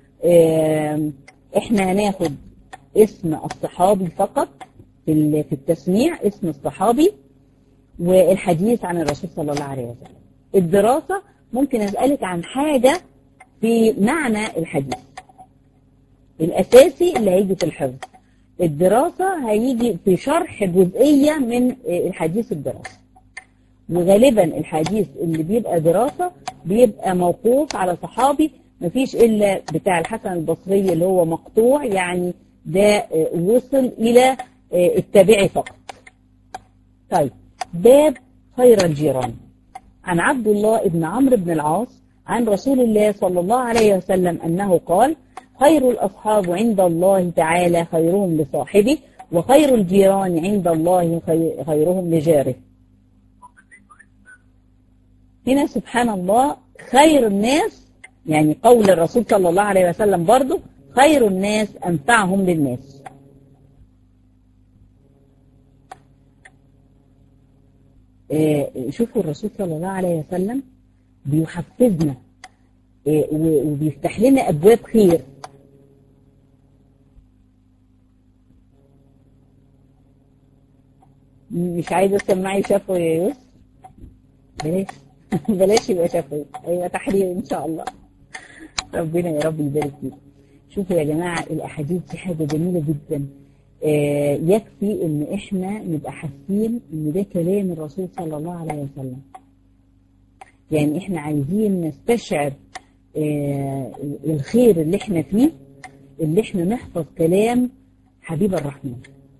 احنا هناخد اسم الصحابي فقط في التسميع اسم الصحابي والحديث عن الرسول صلى الله عليه وسلم الدراسة ممكن أسألك عن حاجة في معنى الحديث الأساسي اللي هيجي في الحفظ الدراسة هيجي في شرح جزئية من الحديث الدراسة وغالبا الحديث اللي بيبقى دراسة بيبقى موقوف على صحابي مفيش إلا بتاع الحسن البصري اللي هو مقطوع يعني ده وصل إلى التابعي فقط طيب باب خير الجيران عن عبد الله بن عمرو بن العاص عن رسول الله صلى الله عليه وسلم أنه قال خير الأصحاب عند الله تعالى خيرهم لصاحبه وخير الجيران عند الله خيرهم لجاره هنا سبحان الله خير الناس يعني قول الرسول صلى الله عليه وسلم برضه خير الناس أنفعهم للناس شوفوا الرسول صلى الله عليه وسلم بيحفزنا وبيفتح لنا أبواب خير مش عايزة تسمعي شفوي يا يوسف بلاش بلاش يبقى شفوي ايوه تحرير ان شاء الله ربنا يا رب يبارك فيك شوفوا يا جماعة الأحاديث دي حاجة جميلة جدا آه يكفي ان احنا نبقى حاسين ان ده كلام الرسول صلى الله عليه وسلم يعني احنا عايزين نستشعر آه الخير اللي احنا فيه اللي احنا نحفظ كلام حبيب الرحمن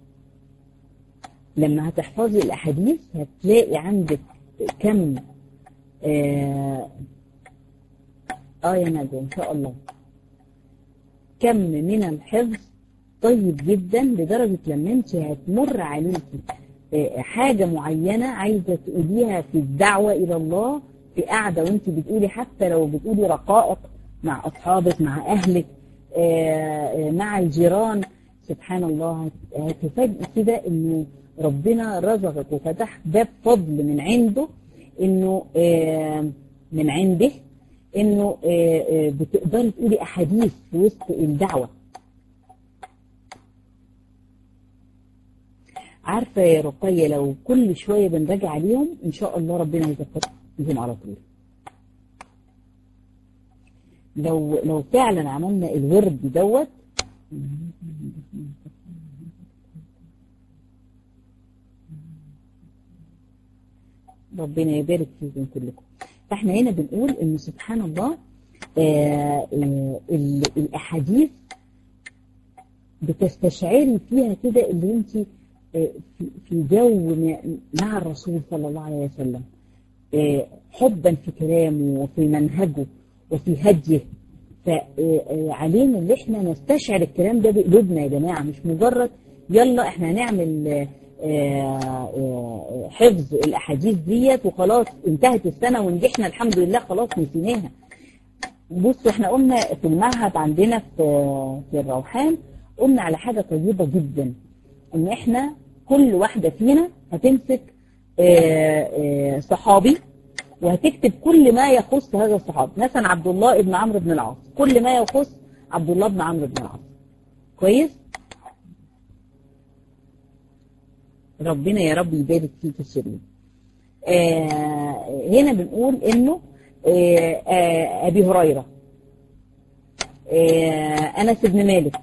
لما هتحفظي الاحاديث هتلاقي عندك كم اه, آه يا ندى ان شاء الله كم من الحفظ طيب جدا لدرجة لما انت هتمر عليكي حاجة معينة عايزة تقوليها في الدعوة إلى الله في قاعدة وانت بتقولي حتى لو بتقولي رقائق مع أصحابك مع أهلك مع الجيران سبحان الله هتفاجئي كده انه ربنا رزقك وفتح باب فضل من عنده انه من عنده انه بتقدري تقولي احاديث في وسط الدعوه عارفة يا رقية لو كل شوية بنراجع عليهم إن شاء الله ربنا يذكرهم على طول لو لو فعلا عملنا الورد دوت ربنا يبارك فيكم كلكم فاحنا هنا بنقول ان سبحان الله آه آه الاحاديث بتستشعري فيها كده اللي انت في جو مع الرسول صلى الله عليه وسلم حبا في كلامه وفي منهجه وفي هديه فعلينا ان احنا نستشعر الكلام ده بقلوبنا يا جماعه مش مجرد يلا احنا هنعمل حفظ الاحاديث ديت وخلاص انتهت السنه ونجحنا الحمد لله خلاص نسيناها بصوا احنا قلنا في المعهد عندنا في في الروحان قلنا على حاجه طيبه جدا ان احنا كل واحدة فينا هتمسك آآ آآ صحابي وهتكتب كل ما يخص هذا الصحابي مثلا عبد الله ابن عمرو بن العاص كل ما يخص عبد الله بن عمرو بن العاص كويس ربنا يا رب يبارك فيك الشريف هنا بنقول انه آآ ابي هريره انس بن مالك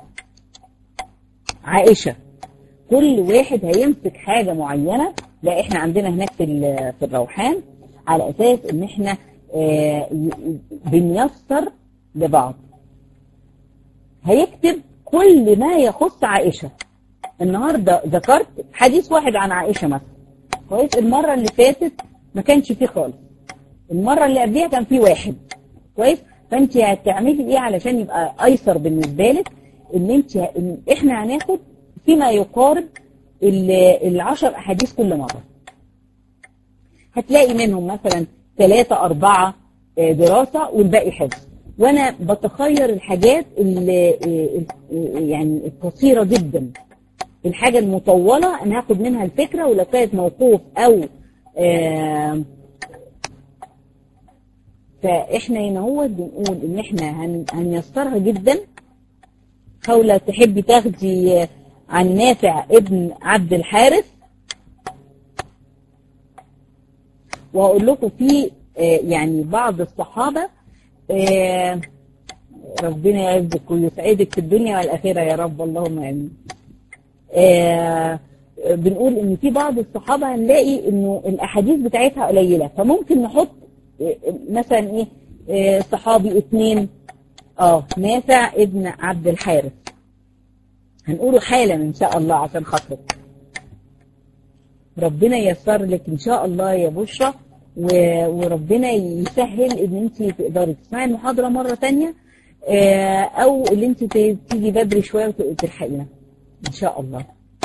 عائشه كل واحد هيمسك حاجة معينة لا احنا عندنا هناك في في الروحان على اساس ان احنا آه بنيسر لبعض هيكتب كل ما يخص عائشة النهاردة ذكرت حديث واحد عن عائشة مثلا كويس المرة اللي فاتت ما كانش فيه خالص المرة اللي قبلها كان فيه واحد كويس فانت هتعملي ايه علشان يبقى ايسر بالنسبة لك ان انت إن احنا هناخد فيما يقارب العشر أحاديث كل مرة هتلاقي منهم مثلا ثلاثة أربعة دراسة والباقي حفظ وأنا بتخير الحاجات اللي يعني القصيرة جدا الحاجة المطولة أنا هاخد منها الفكرة ولو كانت موقوف أو آه فإحنا هنا هو بنقول إن إحنا هن هنيسرها جدا خولة تحبي تاخدي عن نافع ابن عبد الحارث وهقول لكم في آه يعني بعض الصحابة آه ربنا يعزك ويسعدك في الدنيا والآخرة يا رب اللهم آمين آه بنقول ان في بعض الصحابة هنلاقي انه الاحاديث بتاعتها قليلة فممكن نحط آه مثلا ايه آه صحابي اثنين اه نافع ابن عبد الحارث هنقوله حالا ان شاء الله عشان خاطرك ربنا ييسر لك ان شاء الله يا بشرى وربنا يسهل ان انت تقدري تسمعي المحاضرة مرة تانية او اللي انت تيجي بدري شوية وتلحقينا ان شاء الله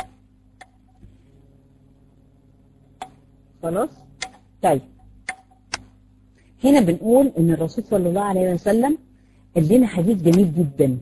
خلاص طيب هنا بنقول ان الرسول صلى الله عليه وسلم قال لنا حديث جميل جدا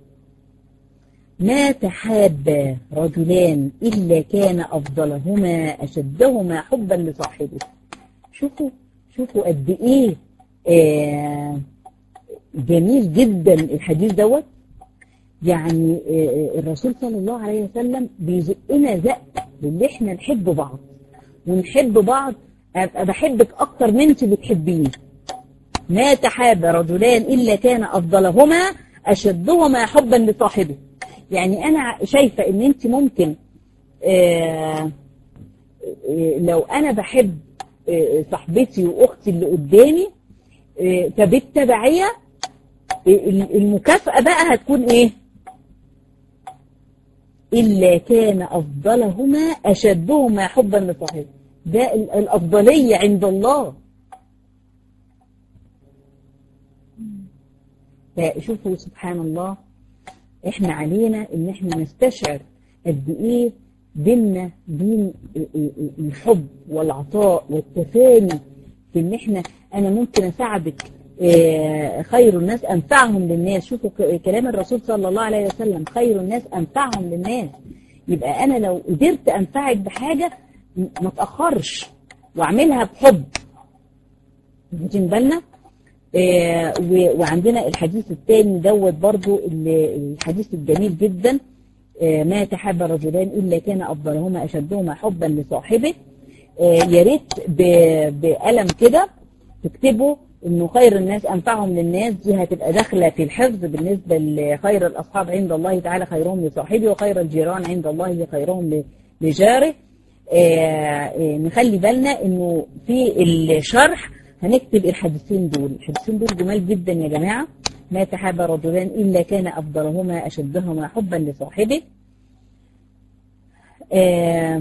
ما تحابا رجلان إلا كان أفضلهما أشدهما حبا لصاحبه شوفوا شوفوا قد إيه آه جميل جدا الحديث دوت يعني الرسول صلى الله عليه وسلم بيزقنا زق للي احنا نحب بعض ونحب بعض ابقى بحبك اكتر من انت بتحبيني ما تحاب رجلان الا كان افضلهما اشدهما حبا لصاحبه يعني انا شايفه ان انت ممكن آآ آآ لو انا بحب صاحبتي واختي اللي قدامي فبالتبعيه المكافأة بقى هتكون ايه إلا كان أفضلهما أشدهما حبا لصاحبه ده الأفضلية عند الله فشوفوا سبحان الله احنا علينا ان احنا نستشعر قد ايه بينا بين الحب والعطاء والتفاني في ان احنا انا ممكن اساعدك خير الناس أنفعهم للناس شوفوا كلام الرسول صلى الله عليه وسلم خير الناس أنفعهم للناس يبقى أنا لو قدرت أنفعك بحاجة ما تأخرش وأعملها بحب واخدين بالنا وعندنا الحديث الثاني دوت برضو الحديث الجميل جدا ما تحب رجلان إلا كان أفضلهما أشدهما حبا لصاحبه يا ريت بقلم كده تكتبوا انه خير الناس انفعهم للناس دي هتبقى داخله في الحفظ بالنسبه لخير الاصحاب عند الله تعالى خيرهم لصاحبه وخير الجيران عند الله خيرهم لجاره آه نخلي بالنا انه في الشرح هنكتب الحديثين دول الحديثين دول جمال جدا يا جماعه ما تحاب رجلان الا كان افضلهما اشدهما حبا لصاحبه آه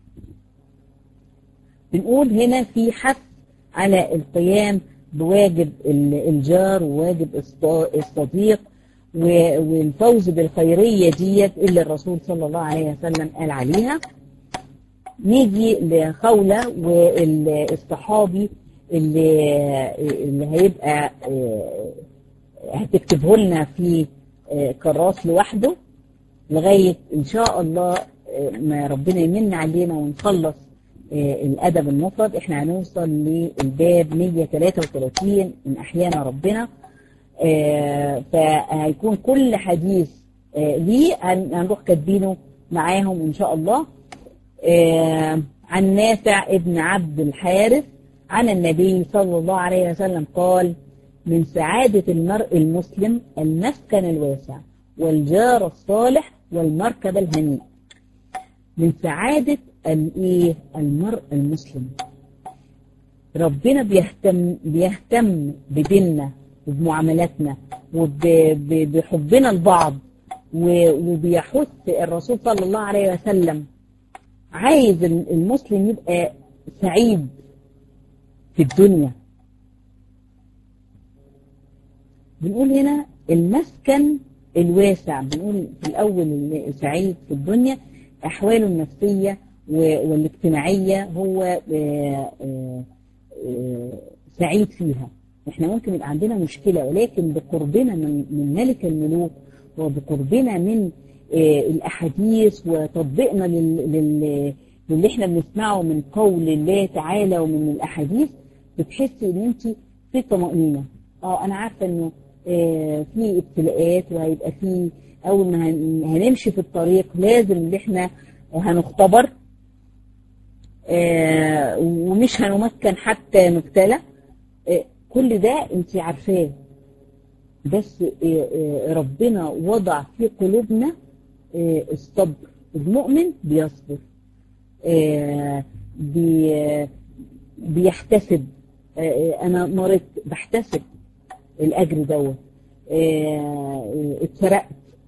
بنقول هنا في حث على القيام بواجب الجار وواجب الصديق والفوز بالخيرية ديت اللي الرسول صلى الله عليه وسلم قال عليها نيجي لخولة والصحابي اللي, اللي هيبقى هتكتبه لنا في كراس لوحده لغاية إن شاء الله ما ربنا يمن علينا ونخلص الأدب المفرد احنا هنوصل للباب 133 إن أحيانا ربنا فهيكون كل حديث ليه هنروح كاتبينه معاهم إن شاء الله عن نافع ابن عبد الحارث عن النبي صلى الله عليه وسلم قال من سعادة المرء المسلم المسكن الواسع والجار الصالح والمركب الهنيء من سعادة الايه المرء المسلم ربنا بيهتم بيهتم بديننا وبمعاملاتنا وبحبنا لبعض وبيحث الرسول صلى الله عليه وسلم عايز المسلم يبقى سعيد في الدنيا بنقول هنا المسكن الواسع بنقول في الأول سعيد في الدنيا أحواله النفسية والاجتماعية هو سعيد فيها احنا ممكن يبقى عندنا مشكلة ولكن بقربنا من, من ملك الملوك وبقربنا من الأحاديث وتطبيقنا لل للي احنا بنسمعه من قول الله تعالى ومن الأحاديث بتحسي ان انت في طمأنينة اه انا عارفة انه اه في ابتلاءات وهيبقى في اول ما هنمشي في الطريق لازم ان احنا هنختبر اه ومش هنمكن حتى نبتلى اه كل ده انت عارفاه بس ربنا وضع في قلوبنا الصبر المؤمن بيصبر بي بيحتسب انا مرضت بحتسب الاجر دوت اتسرقت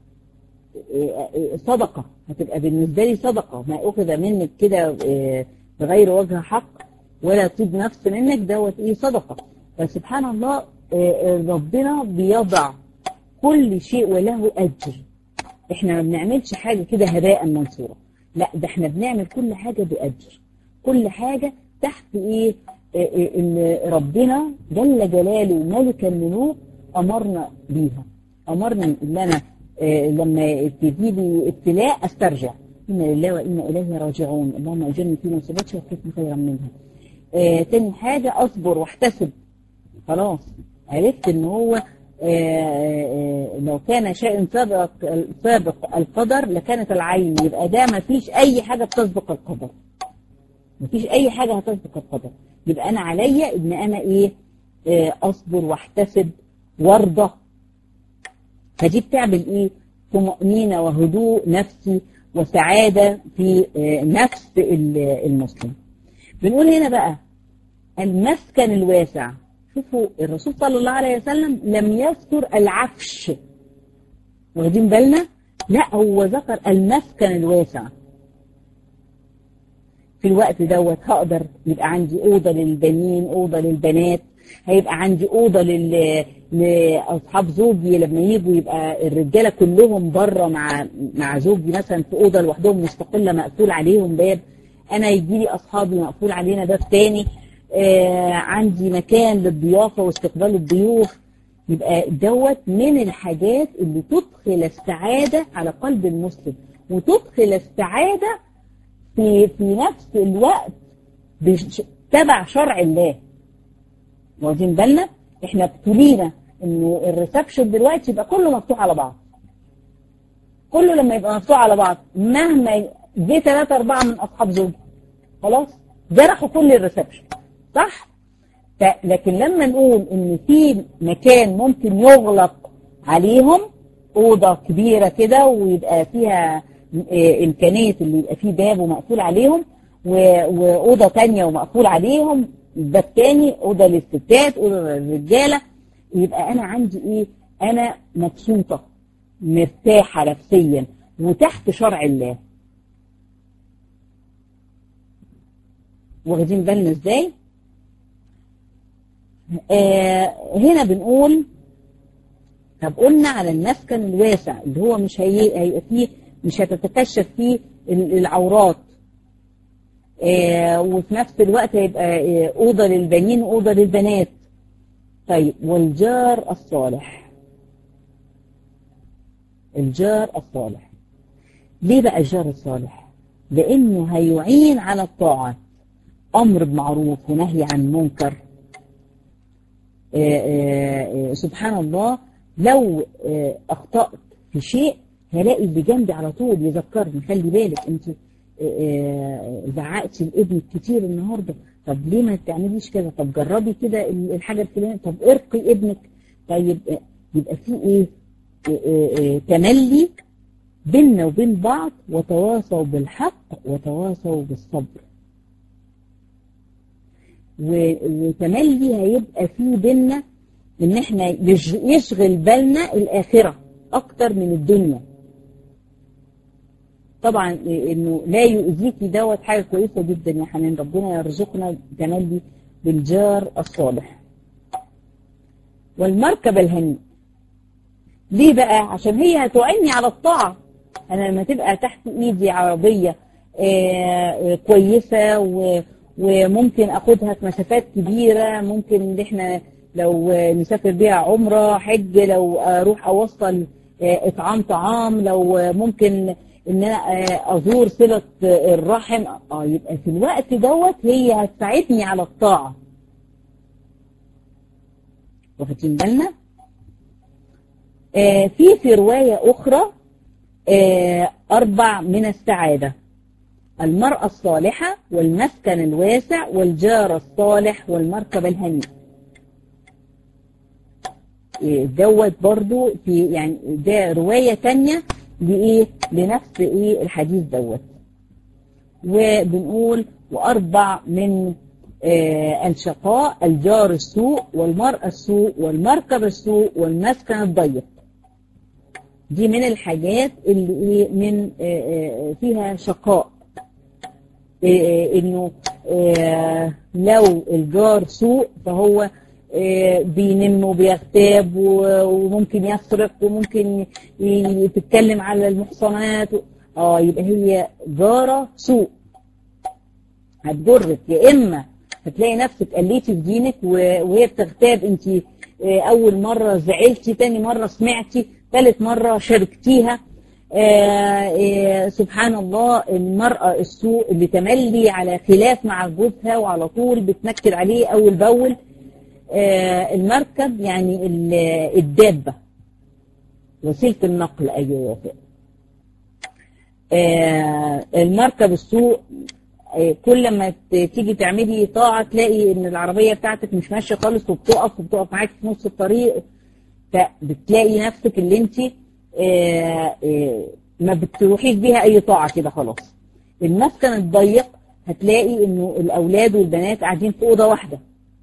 صدقة هتبقى بالنسبة لي صدقة ما أخذ منك كده بغير وجه حق ولا طيب نفس منك دوت ايه صدقة فسبحان الله ربنا بيضع كل شيء وله أجر احنا ما بنعملش حاجة كده هباء منصورة لا ده احنا بنعمل كل حاجة بأجر كل حاجة تحت ايه ان ربنا جل جلاله ملك الملوك امرنا بيها امرنا ان انا لما تجي لي ابتلاء استرجع انا لله وانا اليه راجعون اللهم اجرني في مصيبتي وقفني خيرا منها آه تاني حاجة اصبر واحتسب خلاص عرفت ان هو آه آه لو كان شيء سابق سابق القدر لكانت العين يبقى ده ما فيش اي حاجة بتسبق القدر ما فيش اي حاجة هتسبق القدر يبقى انا عليا ان انا ايه اصبر واحتسب وارضى فدي بتعمل ايه طمأنينة وهدوء نفسي وسعادة في نفس المسلم بنقول هنا بقى المسكن الواسع شوفوا الرسول صلى الله عليه وسلم لم يذكر العفش واخدين بالنا لا هو ذكر المسكن الواسع في الوقت دوت هقدر يبقى عندي أوضة للبنين أوضة للبنات هيبقى عندي أوضة لل... لأصحاب زوجي لما يجوا يبقى الرجالة كلهم بره مع مع زوجي مثلا في أوضة لوحدهم مستقلة مقفول عليهم باب أنا يجي لي أصحابي مقفول علينا باب تاني آه عندي مكان للضيافة واستقبال الضيوف يبقى دوت من الحاجات اللي تدخل السعادة على قلب المسلم وتدخل السعادة في في نفس الوقت تبع شرع الله واخدين بالنا احنا ابتلينا انه الريسبشن دلوقتي يبقى كله مفتوح على بعض كله لما يبقى مفتوح على بعض مهما جه ثلاثة أربعة من أصحاب زوجي خلاص جرحوا كل الريسبشن صح؟ لكن لما نقول ان في مكان ممكن يغلق عليهم أوضة كبيرة كده ويبقى فيها إمكانية اللي يبقى فيه باب ومقفول عليهم وأوضة تانية ومقفول عليهم باب تاني أوضة للستات أوضة للرجالة يبقى أنا عندي إيه أنا مبسوطة مرتاحة نفسيا وتحت شرع الله واخدين بالنا ازاي آه هنا بنقول طب قلنا على المسكن الواسع اللي هو مش هي... هيبقى فيه مش هتتكشف فيه العورات آه وفي نفس الوقت هيبقى آه أوضة للبنين وأوضة للبنات طيب والجار الصالح الجار الصالح ليه بقى الجار الصالح لأنه هيعين على الطاعة أمر بمعروف ونهي عن منكر آه سبحان الله لو أخطأت في شيء هلاقي اللي جنبي على طول يذكرني خلي بالك انت زعقتي لابنك كتير النهارده طب ليه ما تعمليش كده طب جربي كده الحاجه الفلانيه طب ارقي ابنك طيب يبقى في ايه, إيه, إيه تملي بيننا وبين بعض وتواصوا بالحق وتواصوا بالصبر وتملي هيبقى في بيننا ان احنا يشغل بالنا الاخره اكتر من الدنيا طبعا انه لا يؤذيكي دوت حاجه كويسه جدا يا حنان ربنا يرزقنا تملي بالجار الصالح والمركب الهنيء ليه بقى عشان هي هتعني على الطاعه انا لما تبقى تحت ايدي عربيه آه كويسه و وممكن اخدها في مسافات كبيره ممكن ان احنا لو نسافر بيها عمره حج لو اروح اوصل اطعام طعام لو ممكن ان انا ازور صله الرحم اه يبقى في الوقت دوت هي هتساعدني على الطاعه واخدين بالنا آه في في روايه اخرى آه اربع من السعاده المرأة الصالحة والمسكن الواسع والجار الصالح والمركب الهنيء دوت برضو في يعني ده رواية تانية لإيه لنفس إيه الحديث دوت وبنقول وأربع من آه الشقاء الجار السوء والمرأة السوء والمركب السوء والمسكن الضيق دي من الحاجات اللي إيه من آه فيها شقاء انه لو الجار سوء فهو بينم وبيغتاب وممكن يسرق وممكن يتكلم على المحصنات اه يبقى هي جارة سوء هتجرك يا اما هتلاقي نفسك قليتي في دينك وهي بتغتاب انت اول مرة زعلتي تاني مرة سمعتي ثالث مرة شاركتيها آآ آآ سبحان الله المرأة السوء اللي تملي على خلاف مع جوزها وعلى طول بتنكد عليه أول بأول المركب يعني الدابة وسيلة النقل أيوة المركب السوء كل ما تيجي تعملي طاعة تلاقي ان العربية بتاعتك مش ماشية خالص وبتقف وبتقف معاك في نص الطريق فبتلاقي نفسك اللي انت آآ آآ ما بتروحيش بيها اي طاعه كده خلاص المسكن الضيق هتلاقي انه الاولاد والبنات قاعدين في اوضه واحده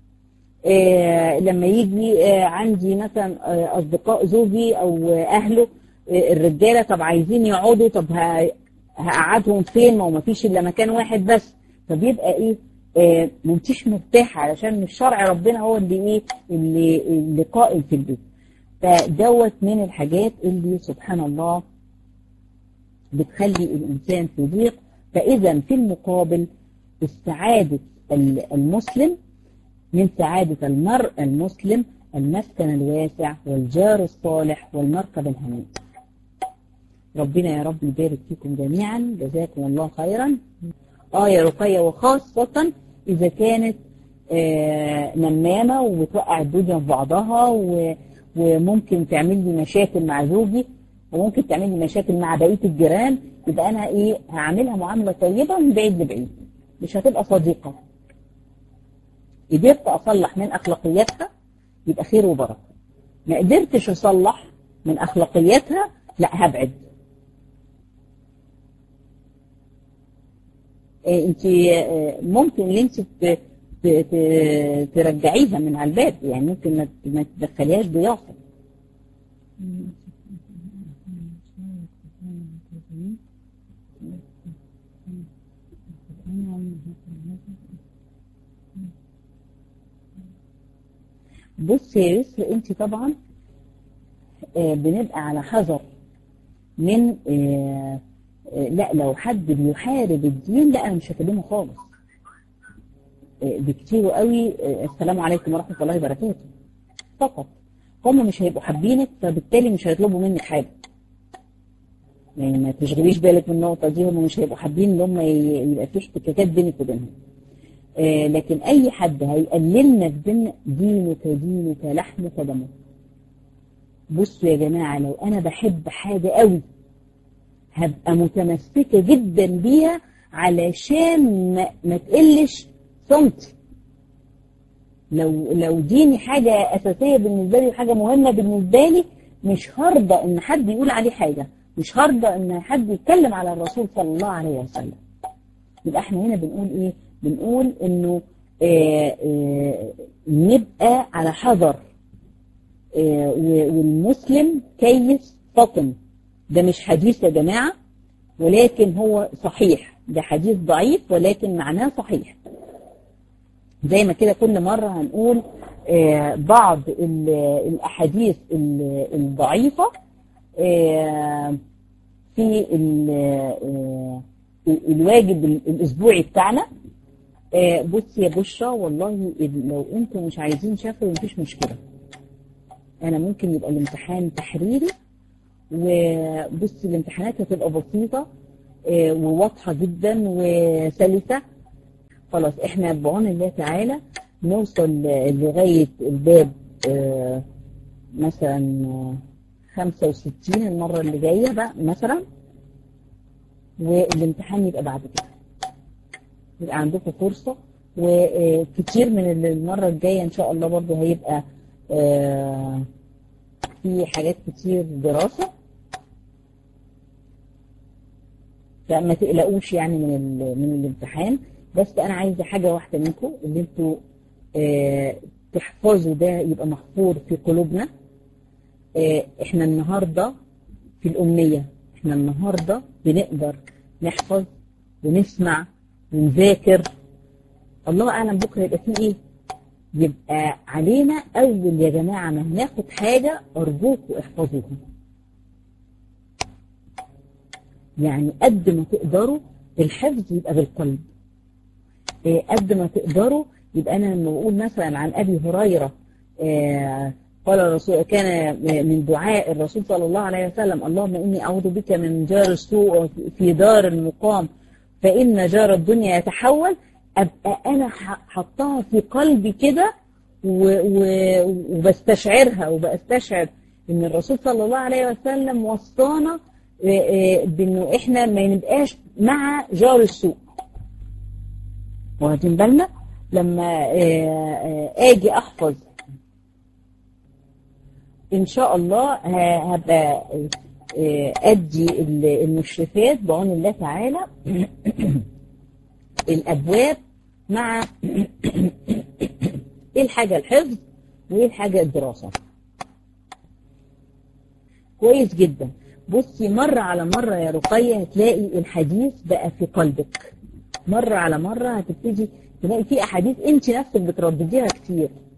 لما يجي عندي مثلا اصدقاء زوجي او اهله الرجاله طب عايزين يقعدوا طب هقعدهم فين ما هو ما فيش الا مكان واحد بس فبيبقى ايه ما انتيش مرتاحه علشان مش شرع ربنا هو اللي ايه اللي اللي قائم في البيت فدوت من الحاجات اللي سبحان الله بتخلي الإنسان في ضيق فإذا في المقابل السعادة المسلم من سعادة المرء المسلم المسكن الواسع والجار الصالح والمركب الهنيء ربنا يا رب يبارك فيكم جميعا جزاكم الله خيرا اه يا رقية وخاصة إذا كانت آه نمامة وبتوقع الدنيا في بعضها و وممكن تعمل لي مشاكل مع زوجي وممكن تعمل لي مشاكل مع بقيه الجيران يبقى انا ايه هعملها معامله طيبه من بعيد لبعيد مش هتبقى صديقه قدرت اصلح من اخلاقياتها يبقى خير وبركه ما قدرتش اصلح من اخلاقياتها لا هبعد إيه انت ممكن ان انت ترجعيها من على الباب يعني ممكن ما تدخليهاش ضيافه بص يا يسر انت طبعا بنبقى على حذر من لا لو حد بيحارب الدين لا انا مش هكلمه خالص بكتير قوي السلام عليكم ورحمة الله وبركاته فقط هم مش هيبقوا حابينك فبالتالي مش هيطلبوا منك حاجة يعني ما تشغليش بالك من النقطة دي هم مش هيبقوا حابين ان هم يبقى في احتكاكات بينك وبينهم آه لكن اي حد هيقللنا في دين دينك دينك لحمك دمك بصوا يا جماعة لو انا بحب حاجة قوي هبقى متمسكة جدا بيها علشان ما, ما تقلش صمت لو لو ديني حاجة أساسية بالنسبة لي وحاجة مهمة بالنسبة لي مش هرضى إن حد يقول عليه حاجة مش هرضى إن حد يتكلم على الرسول صلى الله عليه وسلم يبقى احنا هنا بنقول إيه؟ بنقول إنه آآ آآ نبقى على حذر والمسلم كيس فطن ده مش حديث يا جماعة ولكن هو صحيح ده حديث ضعيف ولكن معناه صحيح زي ما كده كل مرة هنقول آه بعض الأحاديث الضعيفة آه في ال- آه، الواجب الاسبوعي بتاعنا آه، بصي يا بشرى والله ال- لو انتم مش عايزين شفوي مفيش مشكله انا ممكن يبقى الامتحان تحريري وبصي الامتحانات هتبقى بسيطه آه، وواضحه جدا وسلسه خلاص احنا بعون الله تعالى نوصل لغايه الباب آه، مثلا آه، 65 المره اللي جايه بقى مثلا والامتحان يبقى بعد كده يبقى عندكم فرصة وكتير من اللي المرة الجاية إن شاء الله برضو هيبقى آه، في حاجات كتير دراسة فما تقلقوش يعني من ال- من الامتحان بس أنا عايزة حاجة واحدة منكم اللي انتوا آه، تحفظوا ده يبقى محفور في قلوبنا آه، احنا النهارده في الأمية احنا النهارده بنقدر نحفظ ونسمع ونذاكر الله أعلم بكرة يبقى فيه إيه يبقى علينا أول يا جماعة ما هناخد حاجة أرجوكوا احفظوها يعني قد ما تقدروا الحفظ يبقى بالقلب إيه، قد ما تقدروا يبقى أنا لما بقول مثلا عن أبي هريرة آه، قال الرسول كان من دعاء الرسول صلى الله عليه وسلم اللهم إني أعوذ بك من جار السوء في دار المقام فإن جار الدنيا يتحول أبقى أنا ح- حطها في قلبي كده و- و- وبستشعرها وبستشعر إن الرسول صلى الله عليه وسلم وصانا آه، آه، بإنه إحنا ما نبقاش مع جار السوء واخدين بالنا لما آه، آه، اجي احفظ ان شاء الله ه- هبقى آه، ادي ال- المشرفات بعون الله تعالى الابواب مع ايه الحاجه الحفظ وايه الحاجه الدراسه كويس جدا بصي مرة على مرة يا رقية هتلاقي الحديث بقى في قلبك مرة على مرة هتبتدي تلاقي في أحاديث أنت نفسك بتردديها كتير